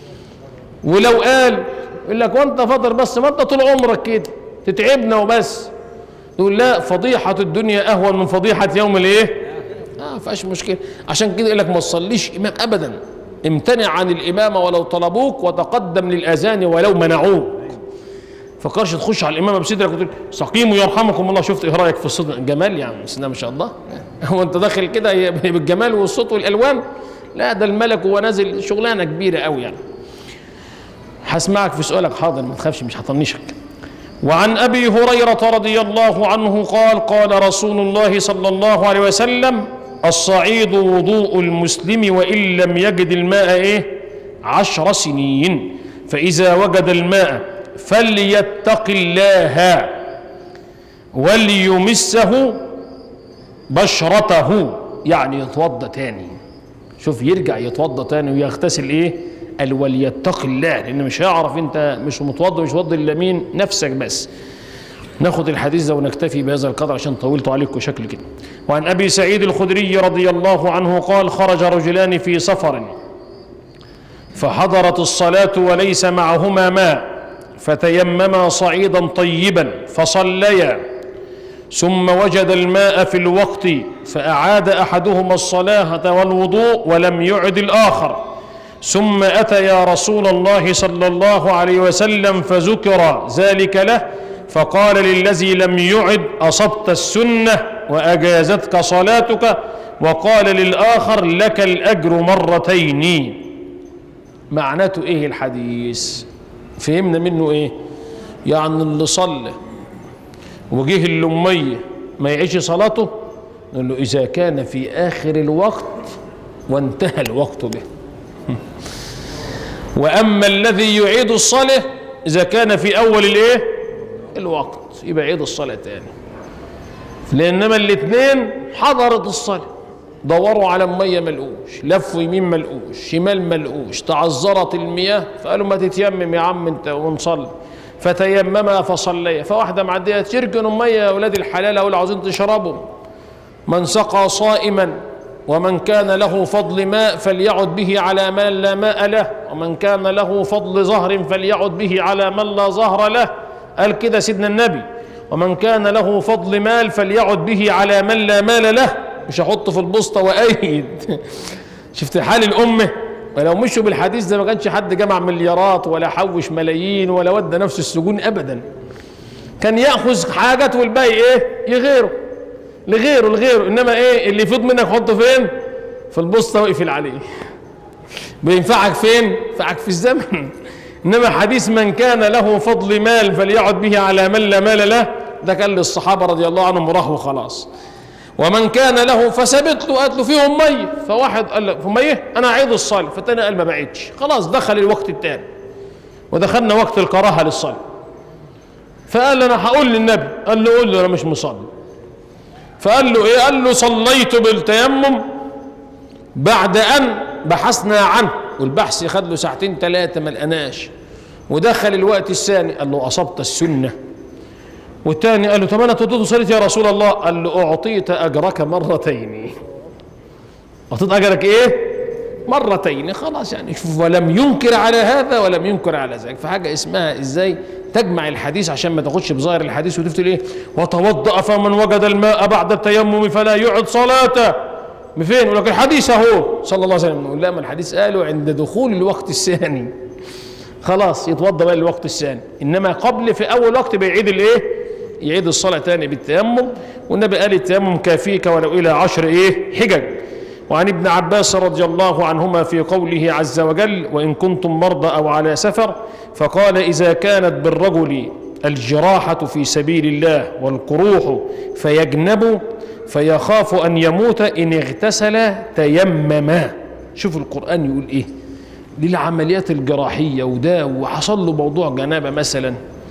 ولو قال يقول لك وانت فاضل بس ما انت طول عمرك كده تتعبنا وبس يقول لا فضيحة الدنيا أهون من فضيحة يوم الإيه؟ آه ما فيهاش مشكلة عشان كده يقول لك ما تصليش إمام أبدا امتنع عن الإمامة ولو طلبوك وتقدم للأذان ولو منعوك فكرش تخش على الإمامة بصدرك وتقول استقيموا يرحمكم الله شفت إيه رأيك في الصوت جمال يعني بسم الله ما شاء الله هو أنت داخل كده بالجمال والصوت والألوان لا ده الملك وهو نازل شغلانة كبيرة قوي يعني هسمعك في سؤالك حاضر ما تخافش مش هطنشك وعن ابي هريره رضي الله عنه قال قال رسول الله صلى الله عليه وسلم الصعيد وضوء المسلم وان لم يجد الماء ايه عشر سنين فاذا وجد الماء فليتق الله وليمسه بشرته يعني يتوضا تاني شوف يرجع يتوضا تاني ويغتسل ايه قال وليتق الله لان مش هيعرف انت مش متوضا مش متوضا الا مين نفسك بس ناخد الحديث ده ونكتفي بهذا القدر عشان طولت عليكم شكل كده وعن ابي سعيد الخدري رضي الله عنه قال خرج رجلان في سفر فحضرت الصلاه وليس معهما ماء فتيمما صعيدا طيبا فصليا ثم وجد الماء في الوقت فأعاد أحدهما الصلاة والوضوء ولم يعد الآخر ثم أتى يا رسول الله صلى الله عليه وسلم فذكر ذلك له فقال للذي لم يعد أصبت السنة وأجازتك صلاتك وقال للآخر لك الأجر مرتين معناته إيه الحديث فهمنا منه إيه يعني اللي صلى وجه اللمية ما يعيش صلاته نقول له إذا كان في آخر الوقت وانتهى الوقت به وأما الذي يعيد الصلاة إذا كان في أول الإيه الوقت يبقى يعيد الصلاة تاني لأنما الاثنين حضرت الصلاة دوروا على مية ملقوش لفوا يمين ملقوش شمال ملقوش تعذرت المياه فقالوا ما تتيمم يا عم انت ونصلي فتيمما فصليا فواحده معديه تركنوا ميه يا اولاد الحلال او عاوزين تشربوا من سقى صائما ومن كان له فضل ماء فليعد به على من لا ماء له ومن كان له فضل زهر فليعد به على من لا زهر له قال كده سيدنا النبي ومن كان له فضل مال فليعد به على من لا مال له مش هحطه في البسطة وأيد شفت حال الأمة ولو مشوا بالحديث ده ما كانش حد جمع مليارات ولا حوش ملايين ولا ودى نفسه السجون ابدا كان ياخذ حاجته والباقي ايه يغيره لغيره لغيره انما ايه اللي يفوت منك حطه فين في البسطه واقفل عليه بينفعك فين ينفعك في الزمن انما حديث من كان له فضل مال فليعد به على من لا مال له ده كان للصحابه رضي الله عنهم وراح وخلاص ومن كان له فثبت له قالت له فيهم ميه فواحد قال له في ميه انا اعيد الصلاه فالتاني قال ما بعيدش خلاص دخل الوقت الثاني ودخلنا وقت الكراهه للصلاه فقال انا هقول للنبي قال له قول له انا مش مصلي فقال له ايه قال له صليت بالتيمم بعد ان بحثنا عنه والبحث خد له ساعتين ثلاثه ما لقناش ودخل الوقت الثاني قال له اصبت السنه والثاني قال له طب انا توديته صليت يا رسول الله قال له اعطيت اجرك مرتين اعطيت اجرك ايه مرتين خلاص يعني شوف ولم ينكر على هذا ولم ينكر على ذاك فحاجه اسمها ازاي تجمع الحديث عشان ما تاخدش بظاهر الحديث وتفتي ايه وتوضا فمن وجد الماء بعد التيمم فلا يعد صلاته من فين يقول لك الحديث اهو صلى الله عليه وسلم نقول لا ما الحديث قاله عند دخول الوقت الثاني خلاص يتوضا بقى الوقت الثاني انما قبل في اول وقت بيعيد الايه يعيد الصلاة تاني بالتيمم والنبي قال التيمم كافيك ولو إلى عشر إيه حجج وعن ابن عباس رضي الله عنهما في قوله عز وجل وإن كنتم مرضى أو على سفر فقال إذا كانت بالرجل الجراحة في سبيل الله والقروح فيجنب فيخاف أن يموت إن اغتسل تيمما شوف القرآن يقول إيه للعمليات الجراحية وده وحصل له موضوع جنابة مثلا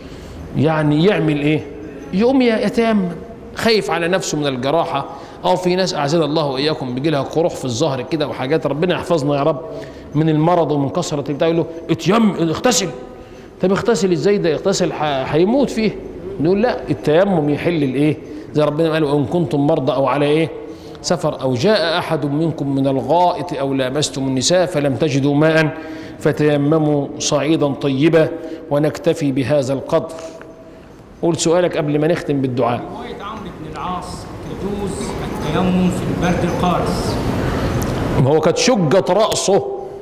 يعني يعمل إيه يقوم يتيمم خايف على نفسه من الجراحة أو في ناس أعزنا الله وإياكم بيجي لها قروح في الظهر كده وحاجات ربنا يحفظنا يا رب من المرض ومن كثرة البتاع يقول له اتيم اغتسل طب اغتسل ازاي ده يغتسل هيموت فيه نقول لا التيمم يحل الايه زي ربنا قال وان كنتم مرضى او على ايه سفر او جاء احد منكم من الغائط او لامستم النساء فلم تجدوا ماء فتيمموا صعيدا طيبا ونكتفي بهذا القدر قول سؤالك قبل ما نختم بالدعاء رواية عمرو بن العاص تجوز التيمم في البرد القارس ما هو كانت شجت رأسه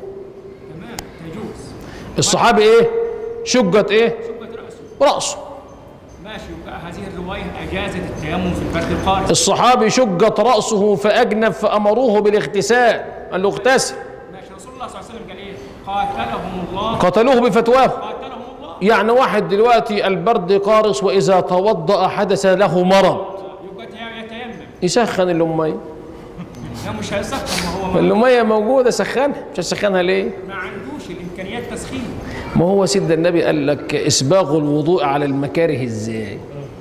تمام تجوز الصحابي ايه شجت ايه شقة رأسه رأسه ماشي يبقى هذه الرواية أجازت التيمم في البرد القارس الصحابي شجت رأسه فأجنب فأمروه بالاغتسال قال له اغتسل ماشي رسول الله صلى الله عليه وسلم قال إيه قاتلهم الله قتلوه بفتواه قاتلهم الله يعني واحد دلوقتي البرد قارص واذا توضا حدث له مرض يبقى يتيمم يسخن الاميه لا مش هيسخن ما هو ما, الاميه موجوده سخنها مش هتسخنها ليه ما عندوش الامكانيات تسخين ما هو سيد النبي قال لك اسباغ الوضوء على المكاره ازاي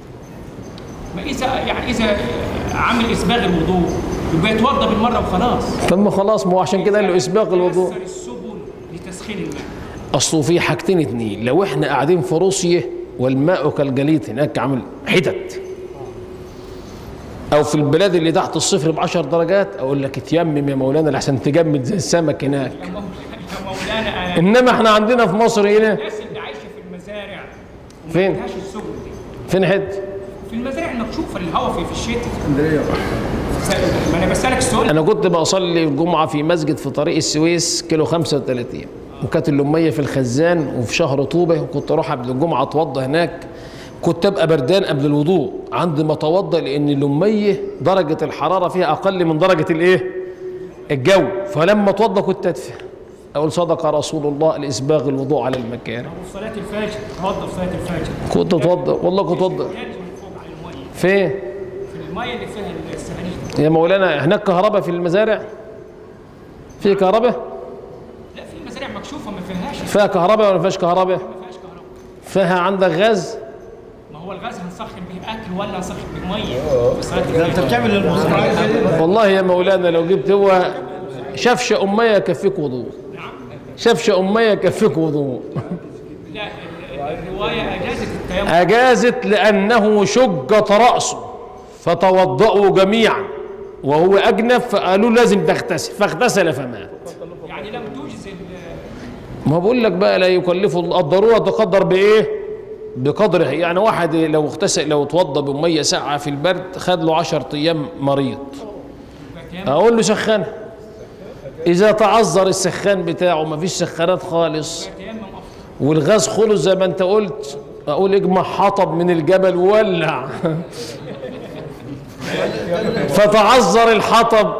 ما اذا يعني اذا عامل اسباغ الوضوء يبقى يتوضا بالمره وخلاص ثم خلاص ما هو عشان كده قال له اسباغ الوضوء يسر السبل لتسخين الماء اصله في حاجتين اتنين لو احنا قاعدين في روسيا والماء كالجليد هناك عامل حتت او في البلاد اللي تحت الصفر ب 10 درجات اقول لك اتيمم يا مولانا لحسن تجمد زي السمك هناك يا مو- يا مولانا آه، انما احنا عندنا في مصر هنا الناس اللي عايشه في المزارع وما فين؟ عندهاش السبل دي فين حته في المزارع المكشوفه اللي الهواء في في الشتاء اسكندريه ما انا بسالك السؤال انا كنت بصلي الجمعه في مسجد في طريق السويس كيلو 35 وكانت الاميه في الخزان وفي شهر طوبه وكنت اروح قبل الجمعه اتوضى هناك كنت ابقى بردان قبل الوضوء عندي ما اتوضى لان الاميه درجه الحراره فيها اقل من درجه الايه الجو فلما اتوضى كنت ادفع اقول صدق رسول الله الاسباغ الوضوء على المكان في صلاه الفجر توضا في صلاه الفجر كنت اتوضى والله كنت اتوضى ينزل من فوق على الميه فين في الميه اللي فيها السهاليج يا مولانا هناك كهرباء في المزارع في كهرباء لا في مزارع مكشوفه ما فيهاش فيها كهرباء ولا ما فيهاش كهرباء ما فيهاش كهرباء فيها عندك غاز ما هو الغاز هنسخن به اكل ولا هنسخن به ميه في صلاه ده انت الفجر بتعمل المصنع والله يا مولانا لو جبت هو شفش أمية يكفيك وضوء شفش أمية يكفيك وضوء لا ال- ال- الروايه اجازت التيمم أجازت لأنه شجت رأسه فتوضأوا جميعا وهو أجنب فقالوا لازم تغتسل فاغتسل فمات يعني لم توجز ال- ما بقول لك بقى لا يكلف الله- الضرورة تقدر بإيه بقدرها يعني واحد لو اغتسل لو اتوضى بمية ساعة في البرد خد له 10 أيام مريض التيمم اقول له سخنها اذا تعذر السخان بتاعه ما فيش سخانات خالص التيمم افضل والغاز خلص زي ما انت قلت اقول اجمع حطب من الجبل وولع فتعذر الحطب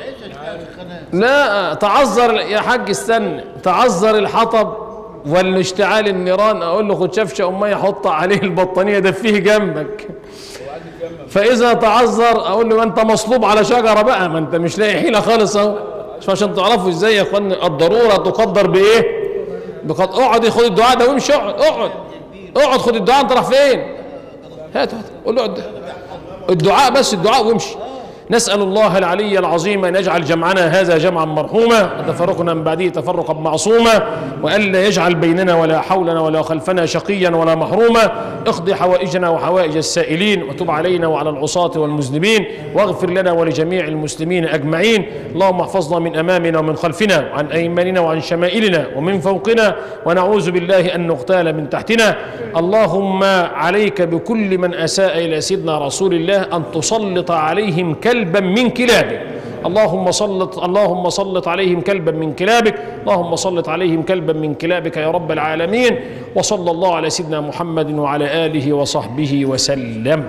لا تعذر يا حاج استنى تعذر الحطب ولا اشتعال النيران اقول له خد شفشه امي حط عليه البطانيه دفيه جنبك فاذا تعذر اقول له ما انت مصلوب على شجره بقى ما انت مش لاقي حيله خالص اهو مش عشان تعرفوا ازاي يا اخوان الضروره تقدر بايه بقد اقعد خد الدعاء ده وامشي اقعد اقعد اقعد خد الدعاء انت رايح فين هات هات قول له اقعد الدعاء بس الدعاء وامشي نسأل الله العلي العظيم أن يجعل جمعنا هذا جمعا مرحوما وتفرقنا من بعده تفرقا معصوما وألا يجعل بيننا ولا حولنا ولا خلفنا شقيا ولا محروما اقضي حوائجنا وحوائج السائلين وتب علينا وعلى العصاة والمذنبين واغفر لنا ولجميع المسلمين أجمعين اللهم احفظنا من أمامنا ومن خلفنا وعن أيماننا وعن شمائلنا ومن فوقنا ونعوذ بالله أن نغتال من تحتنا اللهم عليك بكل من أساء إلى سيدنا رسول الله أن تسلط عليهم كلبا من كلابك اللهم سلط اللهم سلط عليهم كلبا من كلابك اللهم سلط عليهم كلبا من كلابك يا رب العالمين وصلى الله على سيدنا محمد وعلى آله وصحبه وسلم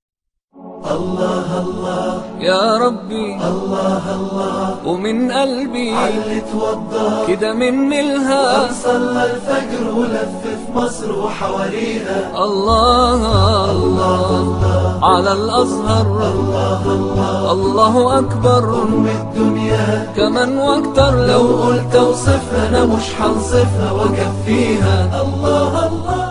يا ربي الله الله ومن قلبي اللي توضى كده من ملها صلى الفجر ولف في مصر وحواليها الله الله على الأزهر الله أكبر أم الدنيا كمان واكتر لو لو قلت اوصفها انا مش هنصفها واكفيها الله الله